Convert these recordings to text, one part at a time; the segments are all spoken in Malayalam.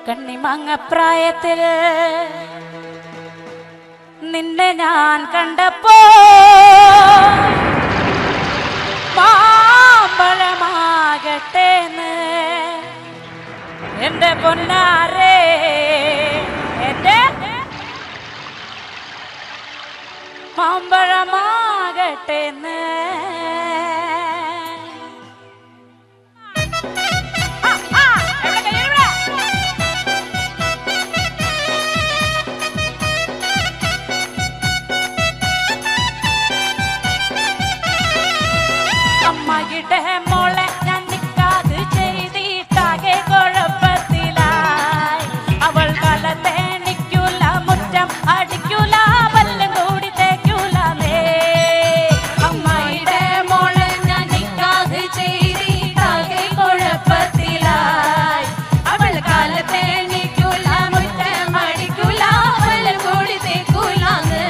കണ്ണിമങ്ങപ്രായത്തിൽ നിന്നെ ഞാൻ കണ്ടപ്പോ മാമ്പഴമാകട്ടേന്ന് എന്റെ പൊന്നാരേ എന്റെ മാമ്പഴമാകട്ടേന്ന് ആ, ആ, എവിടെ കയ്യിൽ ഇവിടെ? അമ്മയുടെ മോളെ ഞാൻ നിക്കാത് ചെയ്തിട്ടാകെ കുഴപ്പത്തിലായി അവൾ കലത്തേണിക്കൂല മുറ്റം അടിക്കൂല പല്ലും കൂടി തേക്കൂലേ അമ്മയുടെ മോളെ ഞാൻ നിക്കാത് ചെയ്തിട്ടാകെ കുഴപ്പത്തിലായി അവൾ കാലത്തേണിക്കൂല മുറ്റം അടിക്കൂല പല്ലും കൂടി തേക്കൂലാന്ന്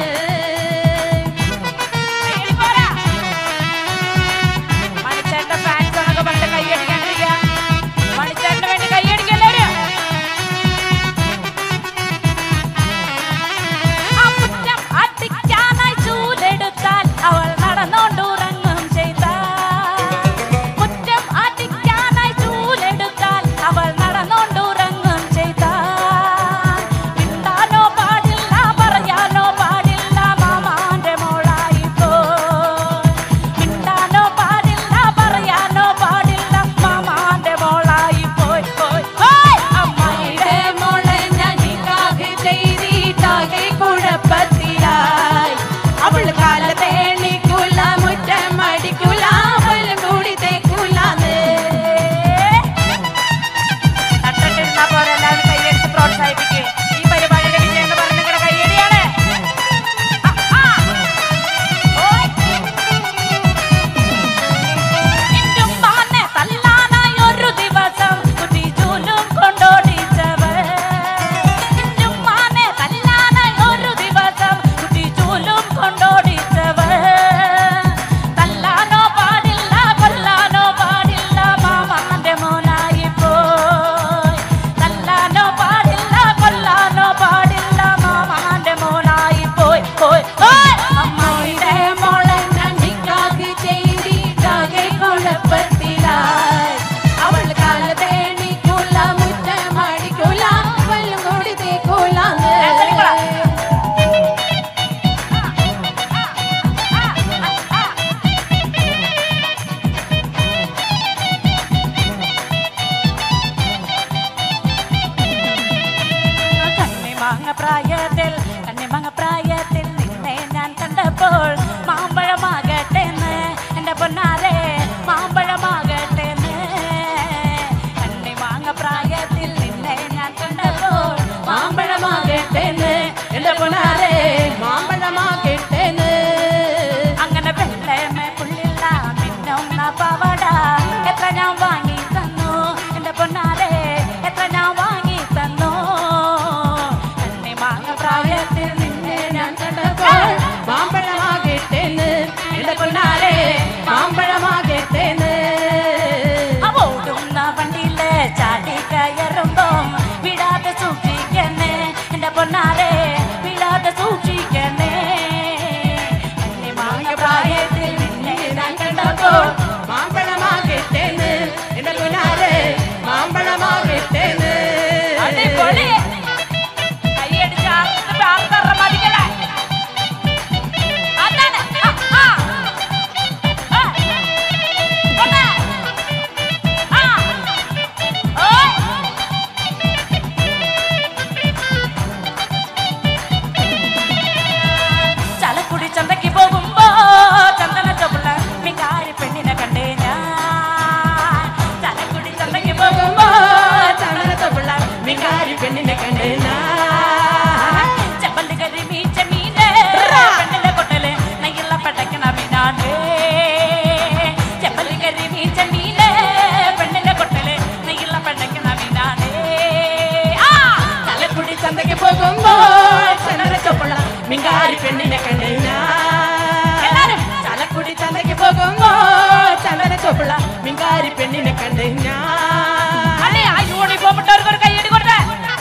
മണിച്ചേട്ടന്റെ ഫാൻസ് എന്നൊക്കെ പറഞ്ഞിട്ട് കൈയടിക്കാണ്ടിരിക്കുക മണിച്ചേട്ടന് വേണ്ടി കൈയടിക്കല്ലേരും അപ്പുറ്റം അടിക്കാനായി ചൂലെടുത്താൽ അവൾ നടന്നോണ്ടുറങ്ങും ചെയ്താൽ മുറ്റം അടിക്കാനായി ചൂലെടുത്താൽ അവൾ നടന്നോണ്ടുറങ്ങും ചെയ്താൽ മിണ്ടാനോ പാടില്ല പറയാനോ പാടില്ല മാമാന്റെ മോളായി പോയി മിണ്ടാനോ പാടില്ല പറയാനോ പാടില്ല മാമാന്റെ മോളായി പോയി പോയി പോയി അമ്മയുടെ മോളെ ഞാൻ നിക്കാഹ് ചെയ്തിട്ടാകെ കുഴപ്പത്തിലായി അവൾ കാലത്തെ എണ്ണിക്കൂല മുറ്റം അടിക്കൂല അവളും കൂടി തേക്കൂലാന്ന് തട്ടിട്ടിരുന്നാ പോരെ എല്ലാവരും കൈയടിച്ച് പ്രോത്സാഹിപ്പിക്കുക ഈ പരിപാടിയുടെ വിജയം എന്ന് പറഞ്ഞ നിങ്ങളുടെ കൈയടിയാണ് ആ, ആ. ഓയ്. ഇന്നുമ്മാനെ തല്ലാനായി ഒരു ദിവസം കുട്ടിച്ചൂലും കൊണ്ടോടിച്ചവർ. ഇന്നുമ്മാനെ തല്ലാനായി ഒരു ദിവസം കുട്ടിച്ചൂലും കൊണ്ടോടിച്ചവർ. തല്ലാനോ പാടില്ല കൊല്ലാനോ പാടില്ല മാമാന്റെ മോനായി പോയി തല്ലാനോ പാടില്ല കൊല്ലാനോ പാടില്ല മാമാന്റെ മോനായി പോയി പോയി പോയി അമ്മയുടെ മോളെ ഞാൻ നിക്കാഹ് ചെയ്തിട്ടാകെ കുഴപ്പത്തിലായി അവൾ കാലത്തെ എണീക്കൂല മുറ്റം അടിക്കൂല വെള്ളം കൂടി തേക്കൂലാന്ന് കണ്ണിമാങ്ങ പ്രായത്തിൽ കണ്ണിമാങ്ങ പ്രായത്തിൽ നിന്നെ ഞാൻ കണ്ടപ്പോൾ മാമ്പഴമാകട്ടെന്ന് എന്റെ പൊന്നാരെ മാമ്പഴമാകട്ടെന്ന് കണ്ണിമാങ്ങ പ്രായത്തിൽ നിന്നെ ഞാൻ കണ്ടപ്പോൾ മാമ്പഴമാകട്ടെന്ന് എന്റെ പൊന്നാരെ മാമ്പഴമാകട്ടേന്ന് അങ്ങനെ വെള്ളമേ പുള്ളില്ല മിന്നുന്ന പവട എത്ര ഞാൻ വാങ്ങി തന്നു എന്റെ പൊന്നാരെ എത്ര ഞാൻ വാങ്ങി തന്നു എന്നെ മാങ്ങ പ്രായത്തിൽ നിന്നെ ഞാൻ കണ്ടപ്പോൾ മാമ്പഴമാകട്ടേന്ന് എന്റെ പൊന്നാരെ മാമ്പഴമാകട്ടേന്ന് ഓടുന്ന വണ്ടിയില് ചാടി കയറുമ്പോ വിടാതെ സൂക്ഷിക്കണേ എന്റെ പൊന്നാരെ വിടാതെ സൂക്ഷിക്കണേ എന്നെ മാങ്ങ പ്രായത്തിൽ നിന്നെ ഞാൻ കണ്ടപ്പോൾ മാമ്പഴമാകട്ടേന്ന് എന്റെ പൊന്നാരെ മാമ്പഴമാകട്ടേന്ന് അടിപൊളി കൈയടിച്ച് ആർത്തിട്ട് ആർത്തറ മടിക്കണേ അതാണ് ആ, ആ. ആ. ഒന്ന്. ആ. ഓയ്. ചലക്കുടി ചന്തയ്ക്ക് പോകുമ്പോ ചന്ദന ചൊപ്പുള്ള മികാരി പെണ്ണിനെ കണ്ടേ ഞാൻ ചലക്കുടി ചന്തയ്ക്ക് പോകുമ്പോ ചന്ദന ചൊപ്പുള്ള മികാരി പെണ്ണിനെ കണ്ടേ ചെപ്പല് കരി മീച്ച മീനെ പെണ്ണിന്റെ കൊട്ടല് നെയ്യുള്ള പടക്കണ മീനാണ് ചെപ്പല് കരി മീച്ച മീനെ പെണ്ണിന്റെ കൊട്ടല് നെയ്യുള്ള പടക്കണ മീനാണ് ആ തലക്കുടി ചന്തയ്ക്ക് പോകുമ്പോ ചന്ദന ചൊപ്പുള്ള മിങ്കാരി പെണ്ണിനെ കണ്ടേ എല്ലാരും ചലക്കുടി ചന്തയ്ക്ക് പോകുമ്പോ ചന്ദന ചൊപ്പുള്ള മിങ്കാരി പെണ്ണിനെ കണ്ടേ അല്ലേ ആ യൂണിഫോം ഇട്ടവർക്ക് ഒരു കൈയടി കൊടുത്തേ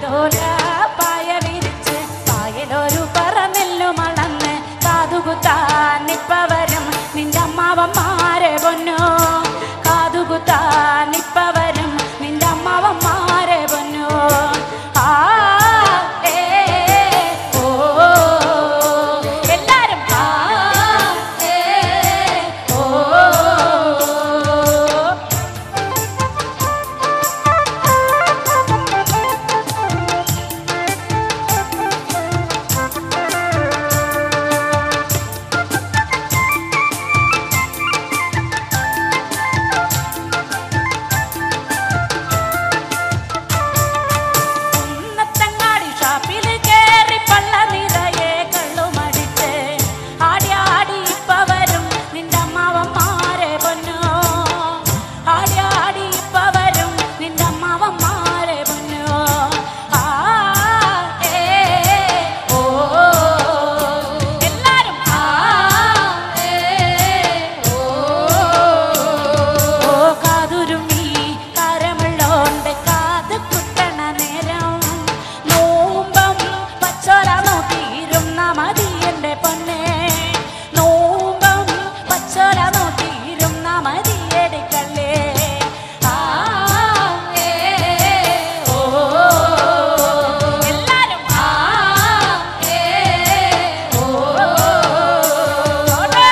താലോല പായ വിരിച്ച് പായലൊരു പറന്നെല്ലു മളന്ന് കാതുകുത്താൻ ഇപ്പ വരും നിന്റെ അമ്മാവന്മാരെ പൊന്നോ കാതുകുത്താൻ ഇപ്പ വരും നിന്റെ അമ്മാവന്മാരെ പൊന്നോ ആ ഏ ഓ എല്ലാരും ആ ഏ ഓ കുന്നത്തങ്ങാടി ഷാപ്പില് കേറി പള്ള നിറയെ കള്ളുമടിച്ച് ആടി ആടി ഇപ്പ വരും നിന്റെ അമ്മാവന്മാരെ പൊന്നോ ആടി ആടി ഇപ്പ വരും നിന്റെ അമ്മാവന്മാരെ പൊന്നോ ആ ഏ ഓ എല്ലാരും ആ ഏ ഓ ഓ കാതുരുമി കരമുള്ളോണ്ട് കാത് കുത്തണ നേരം നോമ്പം പച്ചോല നോക്കിയിരുന്ന മതി എൻ്റെ പൊന്നെ നോമ്പം പച്ചോല നോക്കിയിരുന്ന മതി എടുക്കല്ലേ ആ ഏ ഓ എല്ലാരും ആ ഏ ഓ ഓടേ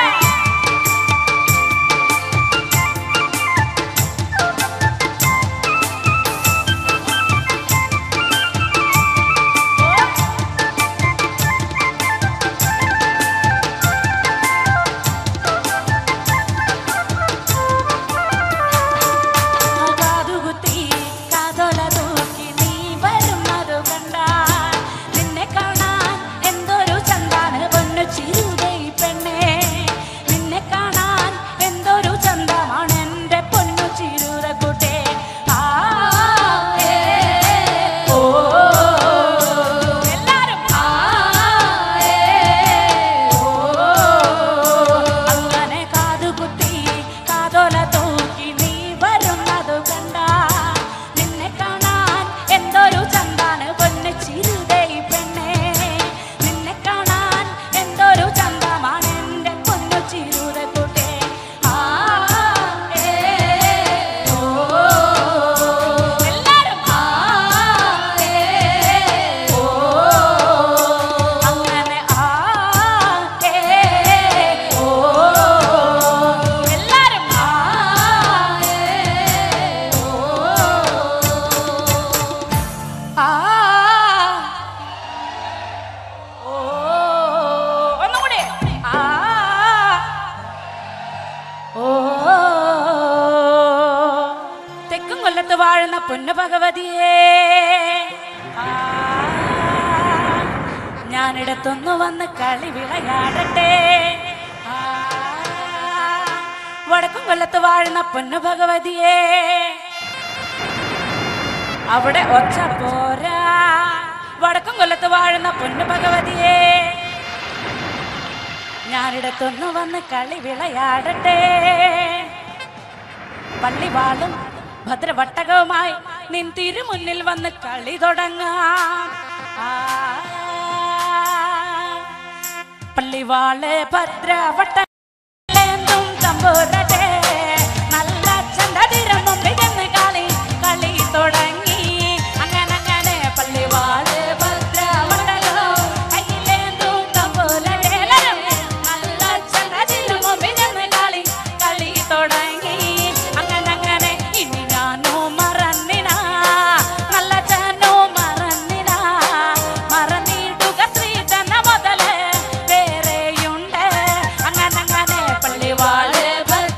കാതുകുത്തി കാതൊല തൂക്കി നീ വരുന്നതു കണ്ടാൽ നിന്നെ കാണാൻ എന്തൊരു ചന്താണ് പൊന്നു ചിരുതേ പെണ്ണേ നിന്നെ കാണാൻ എന്തൊരു ചന്തമാണ് എൻ്റെ പൊന്നു ചിരുത കുട്ടേ ആ ഏ ഓ എല്ലാരും ആ ഏ ഓ അങ്ങനെ കാതുകുത്തി കാതോല തൂക്കി നീ വരുന്നതു കണ്ട നിന്നെ കാണാൻ എന്തൊരു ചന്താണ് പൊന്നു ചിരുതേ പെണ്ണേ നിന്നെ കാണാൻ എന്തൊരു ചന്തമാണ് എൻ്റെ പൊന്നു ചിരുത കുട്ടേ ആ ഏ ഓ എല്ലാരും ആ ഏ ഓ അങ്ങനെ ആ ഏ ഓ എല്ലാരും ആ ഏ ഓ ആ ഓ ഒന്നുകൂടി ആ ഓ തെക്കും കൊല്ലത്ത് വാഴുന്ന പൊന്നു ഭഗവതിയേ ആ, ഞാനിടത്തൊന്നു വന്ന് കളി വിളയാടട്ടെ ആ, വടക്കും കൊല്ലത്ത് വാഴുന്ന പൊന്നു ഭഗവതിയേ അവിടെ ഒച്ച പോരാ വടക്കും കൊല്ലത്ത് വാഴുന്ന പൊന്നു ഭഗവതിയേ ഞാനിടത്തൊന്നു വന്ന് കളി വിളയാടട്ടെ പള്ളിവാളും ഭദ്രവട്ടകവുമായി നിൻ തിരുമുന്നിൽ വന്ന് കളി തുടങ്ങാം ആ, പള്ളിവാള് ഭദ്രവട്ട േന്തും തമ്പുരട്ടെ നല്ല ചന്തതിരം മുമ്പിൽ നിന്ന് കളി കളി തുടങ്ങി അങ്ങനെ അങ്ങനെ പള്ളിവാള് ഭദ്രവട്ടകോ കയ്യിലേന്തും തമ്പുരട്ടെ നല്ല ചന്തതിരം മുമ്പിൽ നിന്ന് കളി കളി തുടങ്ങി അങ്ങനെ അങ്ങനെ ഇനി ഞാനോ മറന്നിന നല്ല ചാനോ മറന്നിന മറന്നിടുക ശ്രീധന മുതല് വേറെയുണ്ട് അങ്ങനെ അങ്ങനെ പള്ളിവാള് ഭദ്ര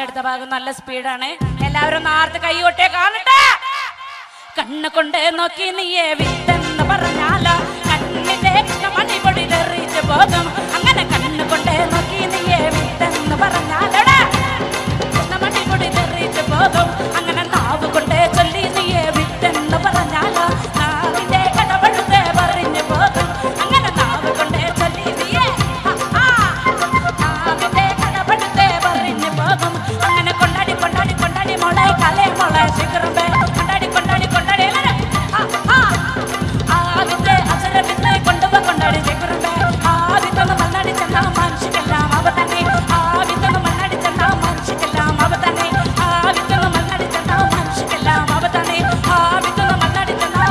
അടുത്ത ഭാഗം നല്ല സ്പീഡാണ് എല്ലാവരും നാർത്ത് കൈ കൊട്ടേ കാണട്ടെ കണ്ണ് കൊണ്ട് നോക്കി നീയെ വിത്തെന്ന് പറഞ്ഞാലോ കണ്ണിന്റെ കൃഷ്ണമണി പൊടി തെറിച്ച് പോകും അങ്ങനെ കണ്ണ് കൊണ്ട് നോക്കി നീയെ വിത്തെന്ന് പറഞ്ഞാലോടാ കൃഷ്ണമണി പൊടി തെറിച്ച് പോകും അങ്ങനെ നാവ് കൊണ്ട് ചൊല്ലി നീയെ വിത്തെന്ന് പറഞ്ഞാലോ നാവിന്റെ കടപഴുത്തെ പറഞ്ഞു പോകും അങ്ങനെ നാവ് കൊണ്ട് ചൊല്ലി നീയെ ആ, ആ, നാവിന്റെ കടപഴുത്തെ പറഞ്ഞു പോകും അങ്ങനെ കൊണ്ടാടി കൊണ്ടാടി കൊണ്ടാടി മോളെ കലേ മോളെ ശിഖരമ്പേ കൊണ്ടാടി കൊണ്ടാടി കൊണ്ടാടി എല്ലാരും. ആ, ആ. ആവിത്തെ അസുരവിത്തെ കൊണ്ടുപോ കൊണ്ടാടി ശിഖരമ്പേ ആവിത്തൊന്ന് മണ്ണാടി ചെന്നാ മനുഷ്യക്കെല്ലാം അവ തന്നെ ആവിത്തൊന്ന് മണ്ണാടി ചെന്നാ മനുഷ്യക്കെല്ലാം അവ തന്നെ ആവിത്തൊന്ന് മണ്ണാടി ചെന്നാ മനുഷ്യക്കെല്ലാം അവ തന്നെ ആവിത്തൊന്ന് മണ്ണാടി ചെന്നാ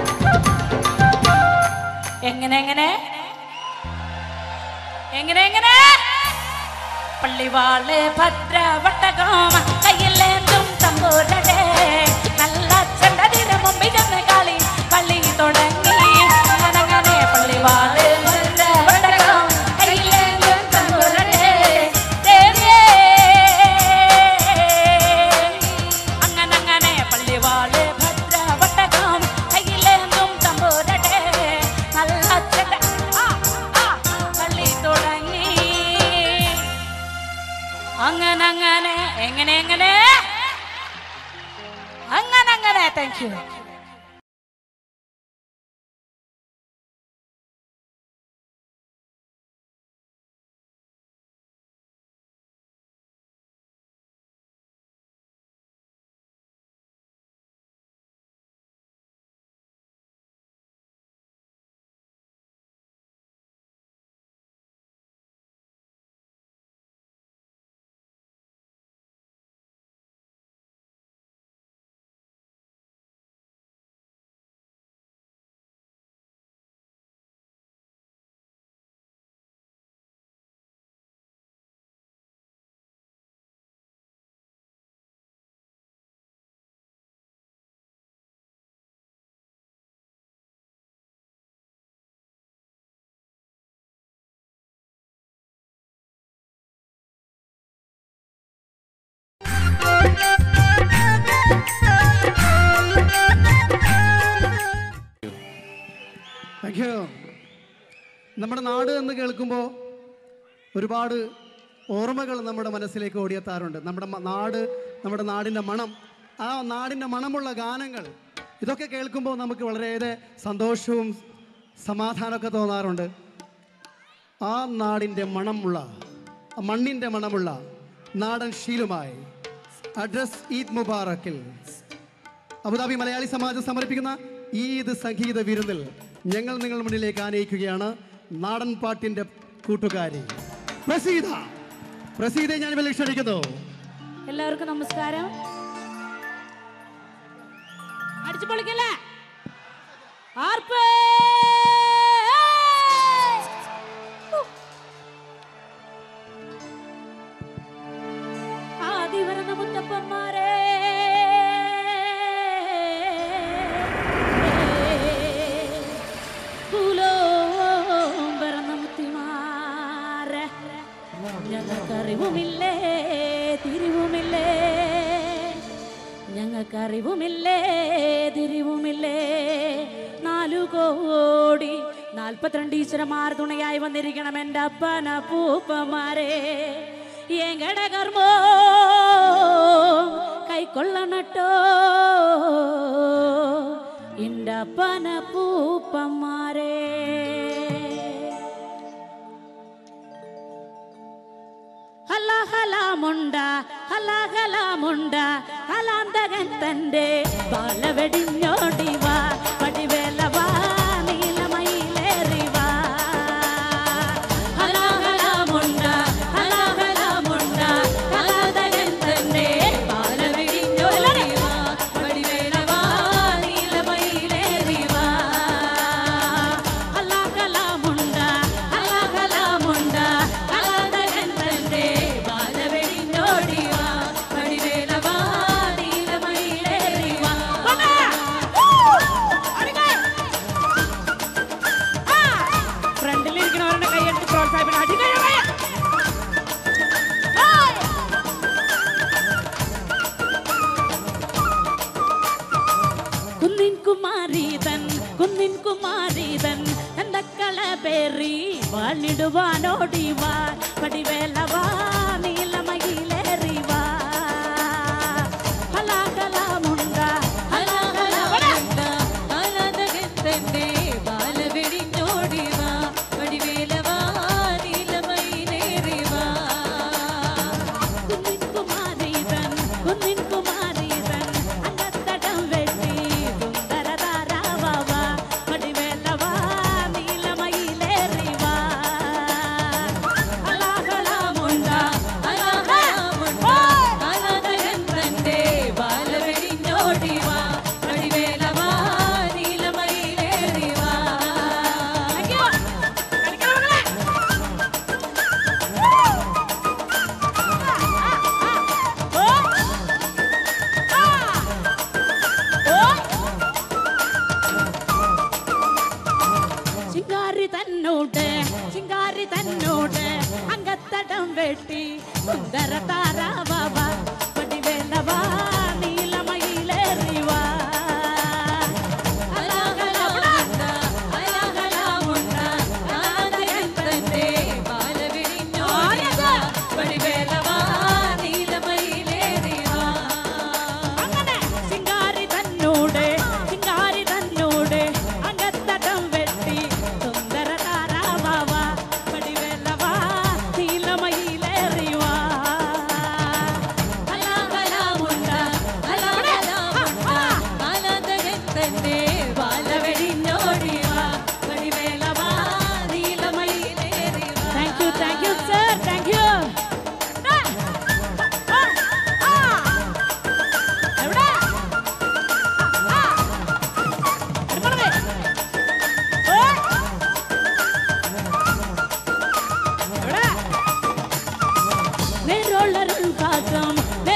എങ്ങനെ എങ്ങനെ എങ്ങനെ എങ്ങനെ പള്ളിവാള് ഭദ്രവട്ടകം കയ്യിലേന്തും തമ്പൂരടെ നല്ല ചെണ്ടതിന് മുമ്പിൽ ചെന്ന് കളി പള്ളി തുടങ്ങി അങ്ങനെ പള്ളിവാള് ഭദ്രവട്ടകം കയ്യിലേന്തും തമ്പൂരടെ ദേവിയേ. അങ്ങനെ അങ്ങനെ പള്ളിവാള് ഭദ്രവട്ടകം കയ്യിലേന്തും തമ്പൂരടെ നല്ല ചെണ്ട ആ ആ പള്ളി തുടങ്ങി അങ്ങനെ അങ്ങനെ എങ്ങനെ എങ്ങനെ അങ്ങനെ അങ്ങനെ താങ്ക് യു താങ്ക് യു നമ്മുടെ നാട് എന്ന് കേൾക്കുമ്പോൾ ഒരുപാട് ഓർമ്മകൾ നമ്മുടെ മനസ്സിലേക്ക് ഓടിയെത്താറുണ്ട് നമ്മുടെ മ- നാട് നമ്മുടെ നാടിൻ്റെ മണം ആ നാടിൻ്റെ മണമുള്ള ഗാനങ്ങൾ ഇതൊക്കെ കേൾക്കുമ്പോൾ നമുക്ക് വളരെയേറെ സന്തോഷവും സമാധാനമൊക്കെ തോന്നാറുണ്ട് ആ നാടിൻ്റെ മണമുള്ള ആ മണ്ണിൻ്റെ മണമുള്ള നാടൻ ശീലുമായി അഡ്രസ് ഈദ് മുബാറക്കിൽ അബുദാബി മലയാളി സമാജം സമർപ്പിക്കുന്ന ഈദ് സംഗീത വിരുന്നിൽ ഞങ്ങൾ നിങ്ങൾ മുന്നിലേക്ക് ആനയിക്കുകയാണ് നാടൻ പാട്ടിന്റെ കൂട്ടുകാരി പ്രസീത പ്രസീതയെ ഞാൻ വില ക്ഷണിക്കുന്നു എല്ലാവർക്കും നമസ്കാരം അടിച്ചു പൊളിക്കല്ലേ ആർപ്പ് ആദി വരുന്ന മുത്തപ്പന്മാരെ പൂലോം പിറന്ന മുത്തിമാരെ ഞങ്ങൾക്കറിവുമില്ലേ തിരിവുമില്ലേ ഞങ്ങൾക്കറിവുമില്ലേ തിരിവുമില്ലേ നാലു കോടി നാൽപ്പത്തിരണ്ട് ഈശ്വരന്മാർ തുണയായി വന്നിരിക്കണം എൻ്റെ അപ്പന പൂപ്പമാരെ എങ്ങടെ കർമ്മോ കൈക്കൊള്ളണട്ടോ എൻ്റെ അപ്പന പൂപ്പന്മാരെ ഹല ഹല മുണ്ട ഹല ഹല മുണ്ട ഹലാന്തകൻ തന്റെ ബാലവെടിഞ്ഞോടി വാ പടിവേല വാ നീലമയിലേറി വാ ഹല ഹല മുണ്ട ഹല ഹല മുണ്ട ഹലാന്തകൻ തന്റെ ബാലവെടിഞ്ഞോടി വാ പടിവേല വാ നീലമയിലേറി വാ ഹല ഹല മുണ്ട ഹല ഹല മുണ്ട ഹലാന്തകൻ തന്റെ ബാലവെടിഞ്ഞോടി വാ പടിവേല വാ നീലമയിലേറി വാ ഫ്രണ്ടിലിരിക്കണവരുടെ കൈയെടുത്ത് പ്രോത്സാഹിപ്പിക്കണം അടിക്കഴിയ കുമാരീതൻ എന്തക്കള പേറി വാണിടുവാനോടിവാ പടിവേലവാ നീലമയിലേറിവാ ഹലാകലാമുണ്ട ഹലാകലാമുണ്ട ആലാദകത്തന്റെ ബാലവെടിഞ്ഞോടിവാ വടിവേലവാ നീലമയിലേറിവാ കുന്നിൻ കുമാരീതൻ കുന്നിൻ കുമാരീതൻ അന്നത്തടം വെട്ടി സുന്ദരതാരാവാവ പടിവേലവാ നീലമയിലേറിവാ ഹലാകലാമുണ്ട ആലാദകമുണ്ട ആലാദകത്തന്റെ ബാലവെടിഞ്ഞോടിവാ വടിവേലവാ നീലമയിലേറിവാ ചിങ്കാരി തന്നോട് ചിങ്കാരി തന്നോട് അങ്കത്തടം വെട്ടി സുന്ദര താരാവാവ പടിവേലവാ നീലമയിലേറിവാ അലാഹലാമുണ്ട അലാഹലാമുണ്ട ആലാദകത്തന്റെ ബാലവെടിഞ്ഞോടിവാ വടിവേലവാ നീലമയിലേറിവാ അങ്ങനെ ചിങ്കാരി തന്നോട് ചിങ്കാരി തന്നോട് അങ്കത്തടം വെട്ടി സുന്ദര താരാവാവ പടിവേലവാ നീലമയിലേറിവാ അലാഹലാമുണ്ട അലാഹലാമുണ്ട ആലാദകത്തന്റെ ബാലവെടിഞ്ഞോടിവാ വടിവേലവാ നീലമയിലേറിവാ thank you thank you sir thank you ും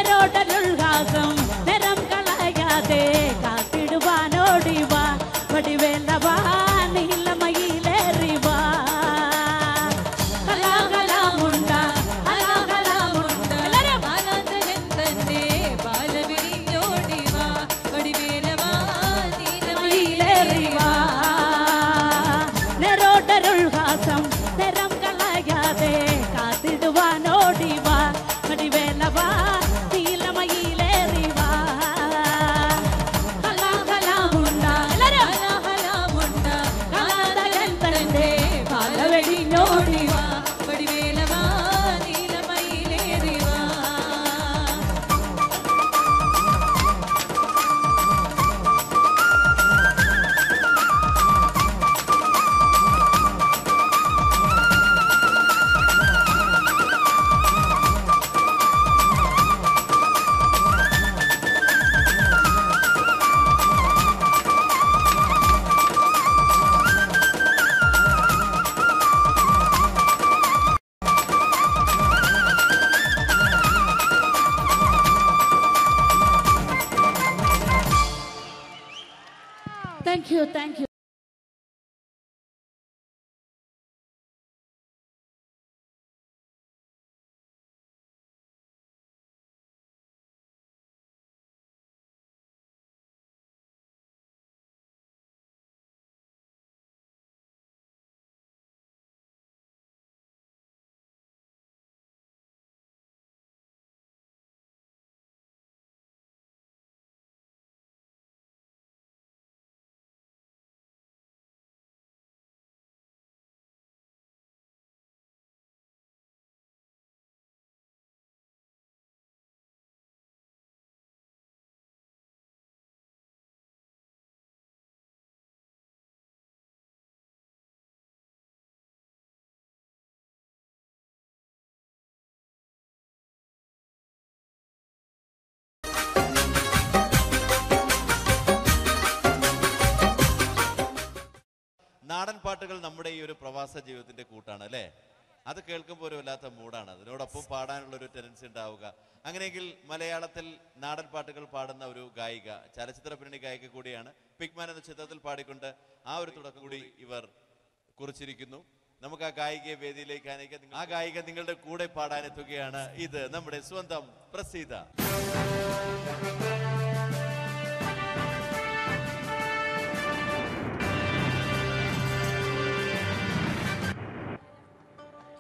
നിറം കളയാതെ കാത്തിടുവാനോടിവാ വടിവേലവാ നീലമയിലേറിവാ കലാകലാമുണ്ട കലാകലാമുണ്ട എല്ലാരും ആലാദകത്തന്റെ ബാലവെടിഞ്ഞോടിവാ വടിവേലവാ മയിലേറിവാ നെരോടരുൾഹാസം നിറം കളയാതെ കാത്തിടുവാനോടിവാ വടിവേലവാ നീലമയിലേറിവാ കലാകലാമുണ്ട എല്ലാരും അലാഹലാമുണ്ട കലാതകത്തന്റെ ബാലവെടിഞ്ഞോടിവാ വടിവേലവാ നീലമയിലേറിവാ താങ്ക് യു താങ്ക് യു നാടൻ പാട്ടുകൾ നമ്മുടെ ഈ ഒരു പ്രവാസ ജീവിതത്തിന്റെ കൂട്ടാണ് അല്ലേ അത് കേൾക്കുമ്പോൾ ഒരു വല്ലാത്ത മൂടാണ് അതിനോടൊപ്പം പാടാനുള്ള ഒരു ടെൻഡൻസി ഉണ്ടാവുക അങ്ങനെയെങ്കിൽ മലയാളത്തിൽ നാടൻ പാട്ടുകൾ പാടുന്ന ഒരു ഗായിക ചലച്ചിത്ര പിന്നണി ഗായിക കൂടിയാണ് പിഗ്മാൻ എന്ന ചിത്രത്തിൽ പാടിക്കൊണ്ട് ആ ഒരു തുടക്കം കൂടി ഇവർ കുറിച്ചിരിക്കുന്നു നമുക്ക് ആ ഗായികയെ വേദിയിലേക്ക് അനയിക്കാം ആ ഗായിക നിങ്ങളുടെ കൂടെ പാടാനെത്തുകയാണ് ഇത് നമ്മുടെ സ്വന്തം പ്രസീത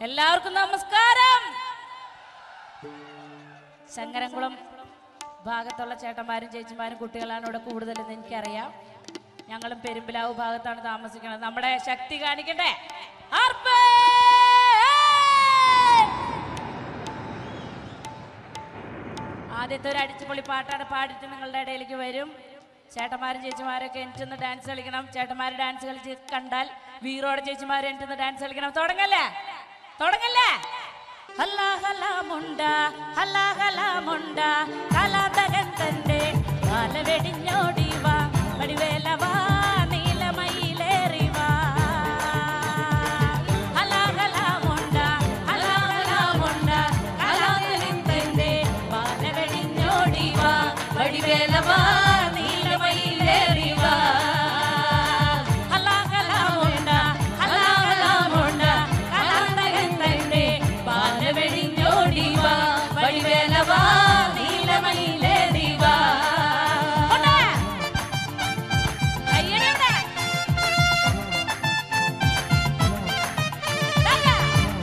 എല്ലാവർക്കും നമസ്കാരം ശങ്കരംകുളം ഭാഗത്തുള്ള ചേട്ടന്മാരും ചേച്ചിമാരും കുട്ടികളാണ് ഇവിടെ കൂടുതലെന്ന് എനിക്കറിയാം ഞങ്ങളും പെരുമ്പിലാവ് ഭാഗത്താണ് താമസിക്കുന്നത് നമ്മുടെ ശക്തി കാണിക്കണ്ടേ ആർപ്പേ! ആദ്യത്തെ ഒരു അടിച്ചുപൊളി പാട്ടാണ് പാടിയിട്ട് നിങ്ങളുടെ ഇടയിലേക്ക് വരും ചേട്ടന്മാരും ചേച്ചിമാരൊക്കെ എനിച്ചൊന്ന് ഡാൻസ് കളിക്കണം ചേട്ടന്മാർ ഡാൻസ് കളിച്ച് കണ്ടാൽ വീറോടെ ചേച്ചിമാർ എനിച്ചൊന്ന് ഡാൻസ് കളിക്കണം തുടങ്ങല്ലേ തുടങ്ങല്ലേ ഹല്ലാ ഹല്ലാ മുണ്ട ഹല്ലാ ഹല്ലാ മുണ്ട കലാതകൻ തന്റെ കാല വെടിഞ്ഞോടി വാ വടിവേല വാ നീലമയിലേറി വാ ഹല്ലാ ഹല്ലാ മുണ്ട ഹല്ലാ ഹല്ലാ മുണ്ട കലാതകൻ തന്റെ കാല വെടിഞ്ഞോടി വാ വടിവേല വാ നീലമയിലേറി വാ ഹല്ലാ ഹല്ലാ മുണ്ട ഹല്ലാ ഹല്ലാ മുണ്ട കലാതകൻ തന്റെ കാല വെടിഞ്ഞോടി വാ വടിവേല വാ നീലമയിലേറി വാ കയ്യടി ഇവിടെ. ദാ.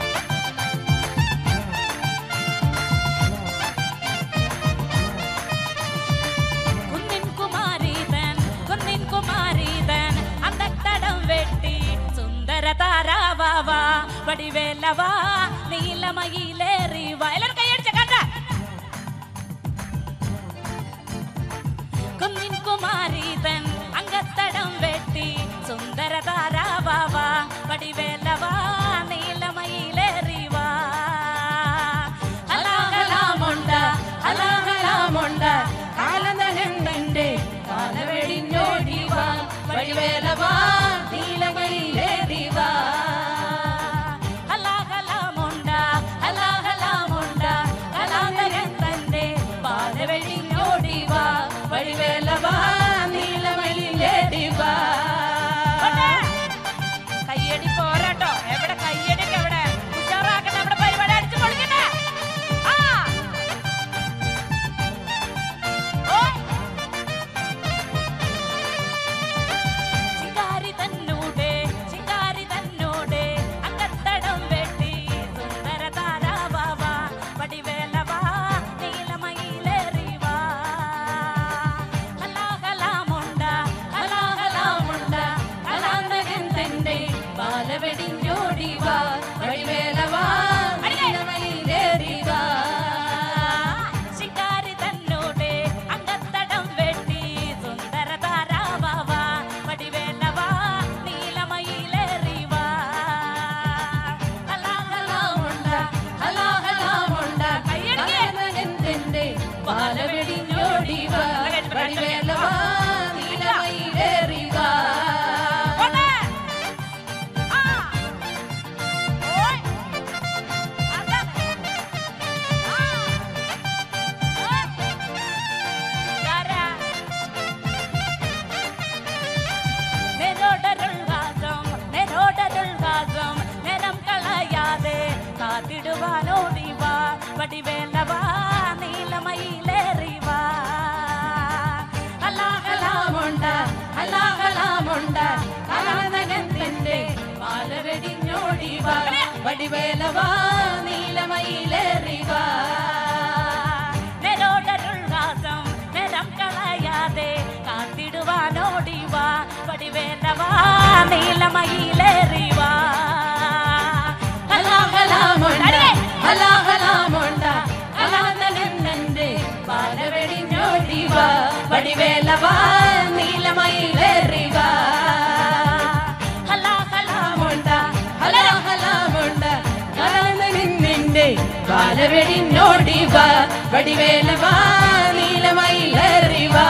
കുന്നിൻ കുമാരീതൻ കുന്നിൻ കുമാരീതൻ അന്തത്തടം വെട്ടി സുന്ദര താരാവാ വടിവേലവാ നീലമയിലേറി വാ എല്ലാവരും കൈയടിച്ച കണ്ട കുന്നിൻ കുമാരീതൻ അങ്കത്തടം വെട്ടി സുന്ദര താരാവാ വടിവേലവാ നീലമയിലേറി വാ ഹലാഹലാമുണ്ട ഹലാഹലാമുണ്ട കാലനഹന്തന്റെ കാലവെടിഞ്ഞോടി വാ വഴിവേല വാ നീലമയിലേറി വാ ഹലാഹലാമുണ്ട ഹലാഹലാമുണ്ട കലാന്തരൻ തന്റെ പാലവെളിഞ്ഞോടി വാ വഴിവേല വാ നീലമയിലേറി വാ കയ്യടി പോരാട്ടോ എവിടെ കയ്യടിക്ക് എവിടെ ഉഷാറാക്കട്ടെ നമ്മുടെ പരിപാടി അടിച്ചു പൊളിക്കട്ടെ ആ ഓയ് ശികാരി തന്നൂടെ ശികാരി തന്നൂടെ അങ്കത്തടം വെട്ടി സുന്ദര താരാവാ വടിവേലവാ നീലമയിലേറി വാ ഹലാഹലാമുണ്ട ഹലാഹലാമുണ്ട കലാന്തകൻ തന്റെ ബാലവെടിഞ്ഞോടി വാ വഴിവേല വാ നീലമയിലേറി വാ ശികാരി തന്നൂടെ അങ്കത്തടം വെട്ടി സുന്ദര താരാവാ വടിവേലവാ നീലമയിലേറി വാ ഹലാഹലാമുണ്ട ഹലാഹലാമുണ്ട കയ്യടിക്ക്. കലാന്തകൻ തന്റെ ബാലവെടിഞ്ഞോടി വാ വഴിവേല വാ നീലമയിലേറി വാ ഒന്ന്. ആ. ഓയ്. അതാണ്. ആ. ഓയ്. ഇതാരാ? നെരോടരുൾവാസം, നെരോടരുൾവാസം, നേരം കളയാതെ കാത്തിടുവാനോടി വാ വടിവേലവാ നീലമയിലേറി വാ ഹലാഹലാമുണ്ട ഹലാഹലാമുണ്ട കലാനകൻ തന്റെ ബാലവെടിഞ്ഞോടി വാ വടിവേല വാ നീലമയിലേറി വാ നെരോടരുൾവാസം നേരം കളയാതെ കാത്തിടുവാനോടി വാ വടിവേലവാ നീലമയിലേറി വാ ഹലാഹലാമുണ്ട ഹലാഹലാമുണ്ട കലാനകൻ തന്റെ ബാലവെടിഞ്ഞോടി വാ വടിവേല വാ നീലമയിലേറി വാ ഹലാഹലാമുണ്ട ഹലാഹലാമുണ്ട കലാനകൻ നിന്റെ ബാലവെടിഞ്ഞോടി വാ വടിവേല വാ നീലമയിലേറി വാ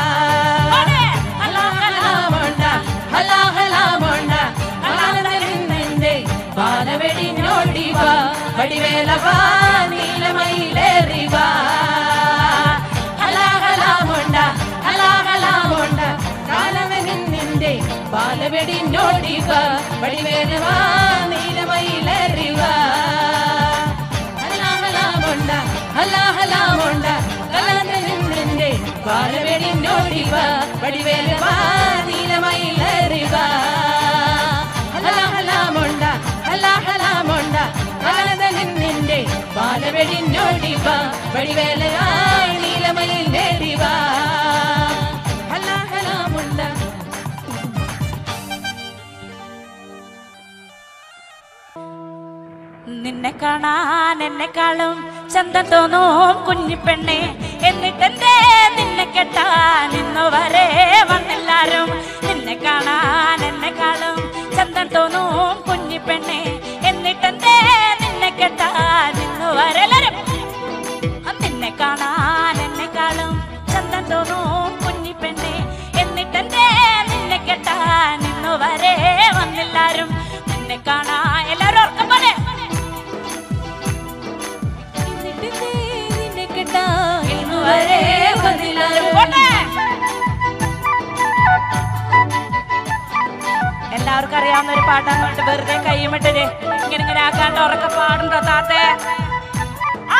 ഹലാഹലാമുണ്ട ഹലാഹലാമുണ്ട കലാനകൻ നിന്റെ ബാലവെടിഞ്ഞോടി വാ വടിവേല വാ നീലമയിലേറി വാ ഹലാഹലാമുണ്ട ഹലാഹലാമുണ്ട കാലവനിൻ നിന്റെ ബാലവെടിഞ്ഞോടി വാ വടിവേല വാ നീലമയിലേറി വാ ഹലാഹലാമുണ്ട ഹലാഹലാമുണ്ട കലാനകൻ നിന്റെ ബാലവെടിഞ്ഞോടി വാ വടിവേല വാ നീലമയിലേറി വാ ഹലാഹലാമുണ്ട ഹലാഹലാമുണ്ട വടിവേലയായി നീലമയിൽ നേടിവാ ഹല ഹല മുണ്ട നിന്നെ കാണാൻ എന്നെക്കാളും ചന്തം തോന്നും കുഞ്ഞിപ്പെണ്ണെ എന്നിട്ടെന്തേ നിന്നെ കെട്ടാൻ ഇന്നു വരെ വന്നെല്ലാരും നിന്നെ കാണാൻ എന്നെക്കാളും ചന്തം തോന്നും കുഞ്ഞിപ്പെണ്ണെ എന്നിട്ടെന്തേ നിന്നെ കെട്ടാൻ ഇന്നു വരെ എല്ലാരും നിന്നെ കാണാൻ എന്നെക്കാളും ചന്തം തോന്നും കുഞ്ഞിപ്പെണ്ണെ എന്നിട്ടെന്തേ നിന്നെ കെട്ടാൻ ഇന്നു വരെ വന്നെല്ലാരും നിന്നെ കാണാൻ എല്ലാരും ഓർക്കം പോലെ എന്നിട്ടെന്തേ നിന്നെ കെട്ടാൻ ഇന്നുവരെ വന്നില്ലാരും പോട്ടെ. എല്ലാവർക്കും അറിയാവുന്ന ഒരു പാട്ടാന്ന് പറഞ്ഞിട്ട് വെറുതെ കൈമിട്ടത് ഇങ്ങനെ ഇങ്ങനെ ആക്കാണ്ട് ഉറക്കെ പാടുണ്ടോ താത്തേ ആ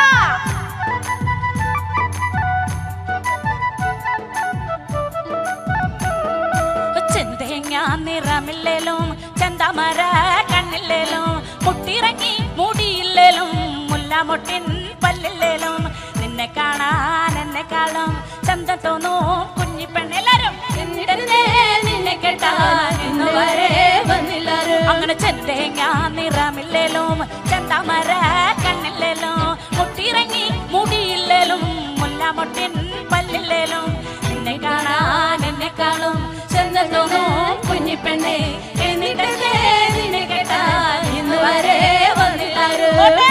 ചെന്തേങ്ങ നിറമില്ലേലും ചെന്തമര കണ്ണില്ലേലും മുട്ടിറങ്ങി മുടിയില്ലേലും മുല്ലാമൊട്ടിൻ പല്ലില്ലേലും നിന്നെ കാണാൻ എന്നെക്കാളും ചന്തം തോന്നും കുഞ്ഞിപ്പെണ്ണ് എല്ലാരും എന്നിട്ടെന്തേ നിന്നെ കെട്ടാൻ ഇന്നുവരെ വന്നില്ലാരും അങ്ങനെ ചെന്തേങ്ങ നിറമില്ലേലും ചെന്തമര കണ്ണില്ലേലും മുട്ടിറങ്ങി മുടിയില്ലേലും മുല്ലാമൊട്ടിൻ പല്ലില്ലേലും നിന്നെ കാണാൻ എന്നെക്കാളും ചന്തം തോന്നും കുഞ്ഞിപ്പെണ്ണെ എന്നിട്ടെന്തേ നിന്നെ കെട്ടാൻ ഇന്നുവരെ വന്നില്ലാരും പോട്ടെ.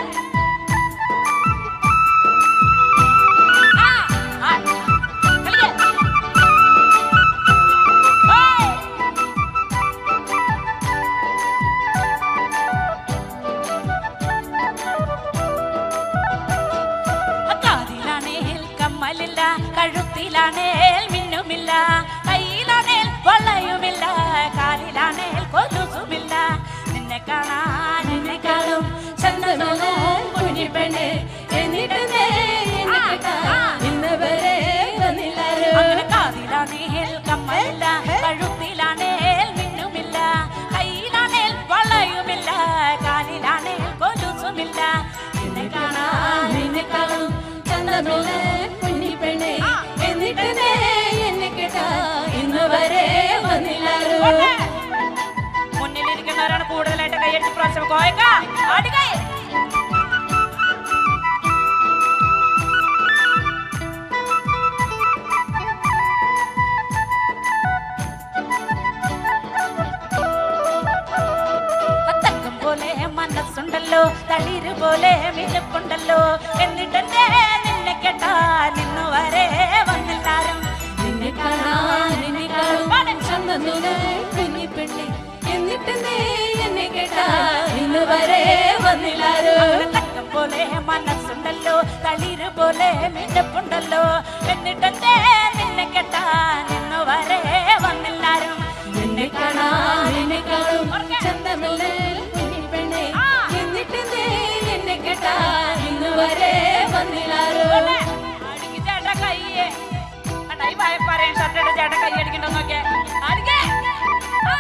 ആ, ആ, കളിക്ക്. ഓയ്. കാതിലാണേൽ കമ്മലില്ല കഴുത്തിലാണേൽ മിന്നുമില്ല കയ്യിലാണേൽ വളയുമില്ല കാലിലാണേൽ കൊലുസുമില്ല നിന്നെ കാണാൻ എന്നെക്കാളും ചന്തമോനും കുഞ്ഞിപ്പെണ്ണെ എന്നിട്ടെന്തേ നിന്നെ കെട്ടാൻ ഇന്നുവരെ വന്നില്ലാരും അങ്ങനെ കാതിലാണേൽ കമ്മലില്ല കഴുത്തിലാണേൽ മിന്നുമില്ല കയ്യിലാണേൽ വളയുമില്ല കാലിലാണേൽ കൊലുസുമില്ല നിന്നെ കാണാൻ നിന്നെക്കാളും ചന്തമോനെ കുഞ്ഞിപ്പെണ്ണെ എന്നിട്ടെന്തേ എന്നെ കെട്ടാൻ ഇന്നുവരെ വന്നില്ലാരും പോട്ടെ. മുന്നിലിരിക്കുന്നവരാണ് കൂടുതലായിട്ട് കൈയടിച്ച് പ്രാവശ്യം കോയക്ക ആടുകൈ തക്കം പോലെ മനസ്സുണ്ടല്ലോ തളിര് പോലെ മിനുപ്പുണ്ടല്ലോ എന്നിട്ടെന്തേ നിന്നെ കെട്ടാൻ ഇന്നു വരെ വന്നെല്ലാരും നിന്നെ കാണാൻ നിന്നെക്കാളും ചന്തമോനെ കുഞ്ഞിപ്പെണ്ണെ എന്നിട്ടെന്തേ എന്നെ കെട്ടാൻ ഇന്നുവരെ വന്നില്ലാരും അങ്ങനെ തക്കം പോലെ മനസ്സുണ്ടല്ലോ തളിര് പോലെ മിന്നുപ്പുണ്ടല്ലോ എന്നിട്ടെന്തേ നിന്നെ കെട്ടാൻ ഇന്നു വരെ വന്നെല്ലാരും നിന്നെ കാണാൻ നിന്നെക്കാളും ചന്തമോനെ കുഞ്ഞിപ്പെണ്ണെ എന്നിട്ടെന്തേ എന്നെ കെട്ടാൻ ഇന്നുവരെ വന്നില്ലാരും അടിക്ക് ചേട്ടാ കയ്യേ കണ്ടാ ഈ ഭയം പറയാൻ ഷർട്ടിട്ട് ചേട്ടാ കൈ അടിക്കണ്ടോ നോക്കിയേ അടിക്കേ ആ.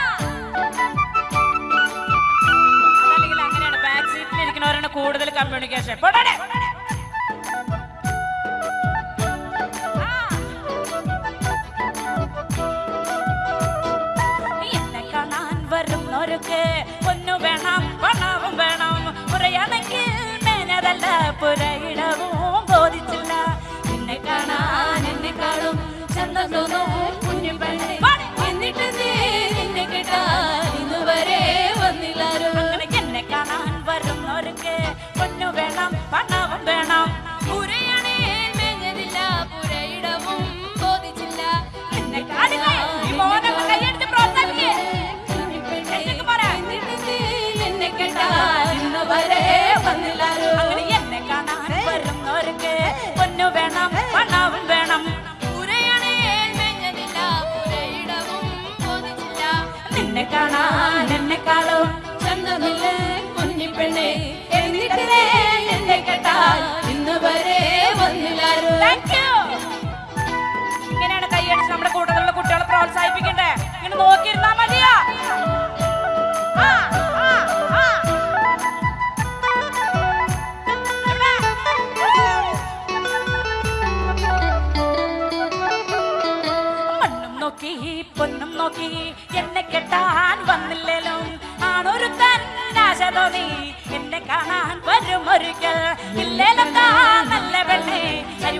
അതല്ലെങ്കിൽ അങ്ങനെയാണ് ബാക്ക് സീറ്റിൽ ഇരിക്കുന്നവരാണ് കൂടുതൽ കമ്മ്യൂണിക്കേഷൻ പോട്ടെ എന്നെ കാണാൻ വരുന്നവർക്ക് പൊന്നു വേണം പണവും വേണം പുറയാണെങ്കിൽ മേനതല്ല പുരയിടവും ബോധിച്ചില്ല നിന്നെ കാണാൻ എന്നെക്കാളും ചന്തം തോന്നും കുഞ്ഞിപ്പെണ്ണെ എന്നിട്ടെന്തേ എന്നെ കെട്ടാൻ ഇന്നുവരെ വന്നില്ലാരും അങ്ങനെ എന്നെ കാണാൻ വരുന്നവർക്ക് പൊന്നു വേണം പണവും വേണം പുരയാണെങ്കിൽ മേഞ്ഞതില്ല പുരയിടവും ബോധിച്ചില്ല നിന്നെ കാണുക ഈ മോനൊക്കെ കൈയടിച്ച് പ്രോത്സാഹിപ്പിക്കേ എന്തൊക്കെ പറ? എന്നെ കെട്ടാൻ ഇന്നുവരെ വന്നില്ലാരും അങ്ങനെ എന്നെ കാണാൻ വരുന്നവർക്ക് പൊന്നു വേണം പണവും വേണം പുരയാണെങ്കിൽ മേഞ്ഞതില്ല പുരയിടവും ബോധിച്ചില്ല നിന്നെ കാണാൻ എന്നെക്കാളും ചന്തമില്ല കുഞ്ഞിപ്പെണ്ണെ എന്നിട്ടേ എന്നെ കെട്ടാൻ ഇന്നുവരെ വന്നില്ലാരും താങ്ക് യു ഇങ്ങനെയാണ് കൈയടിച്ച് നമ്മുടെ കൂട്ടത്തിലുള്ള കുട്ടികളെ പ്രോത്സാഹിപ്പിക്കണ്ടേ ഇങ്ങനെ നോക്കിയിരുന്നാ മതിയോ ആ, ആ, ആ. എവിടെ?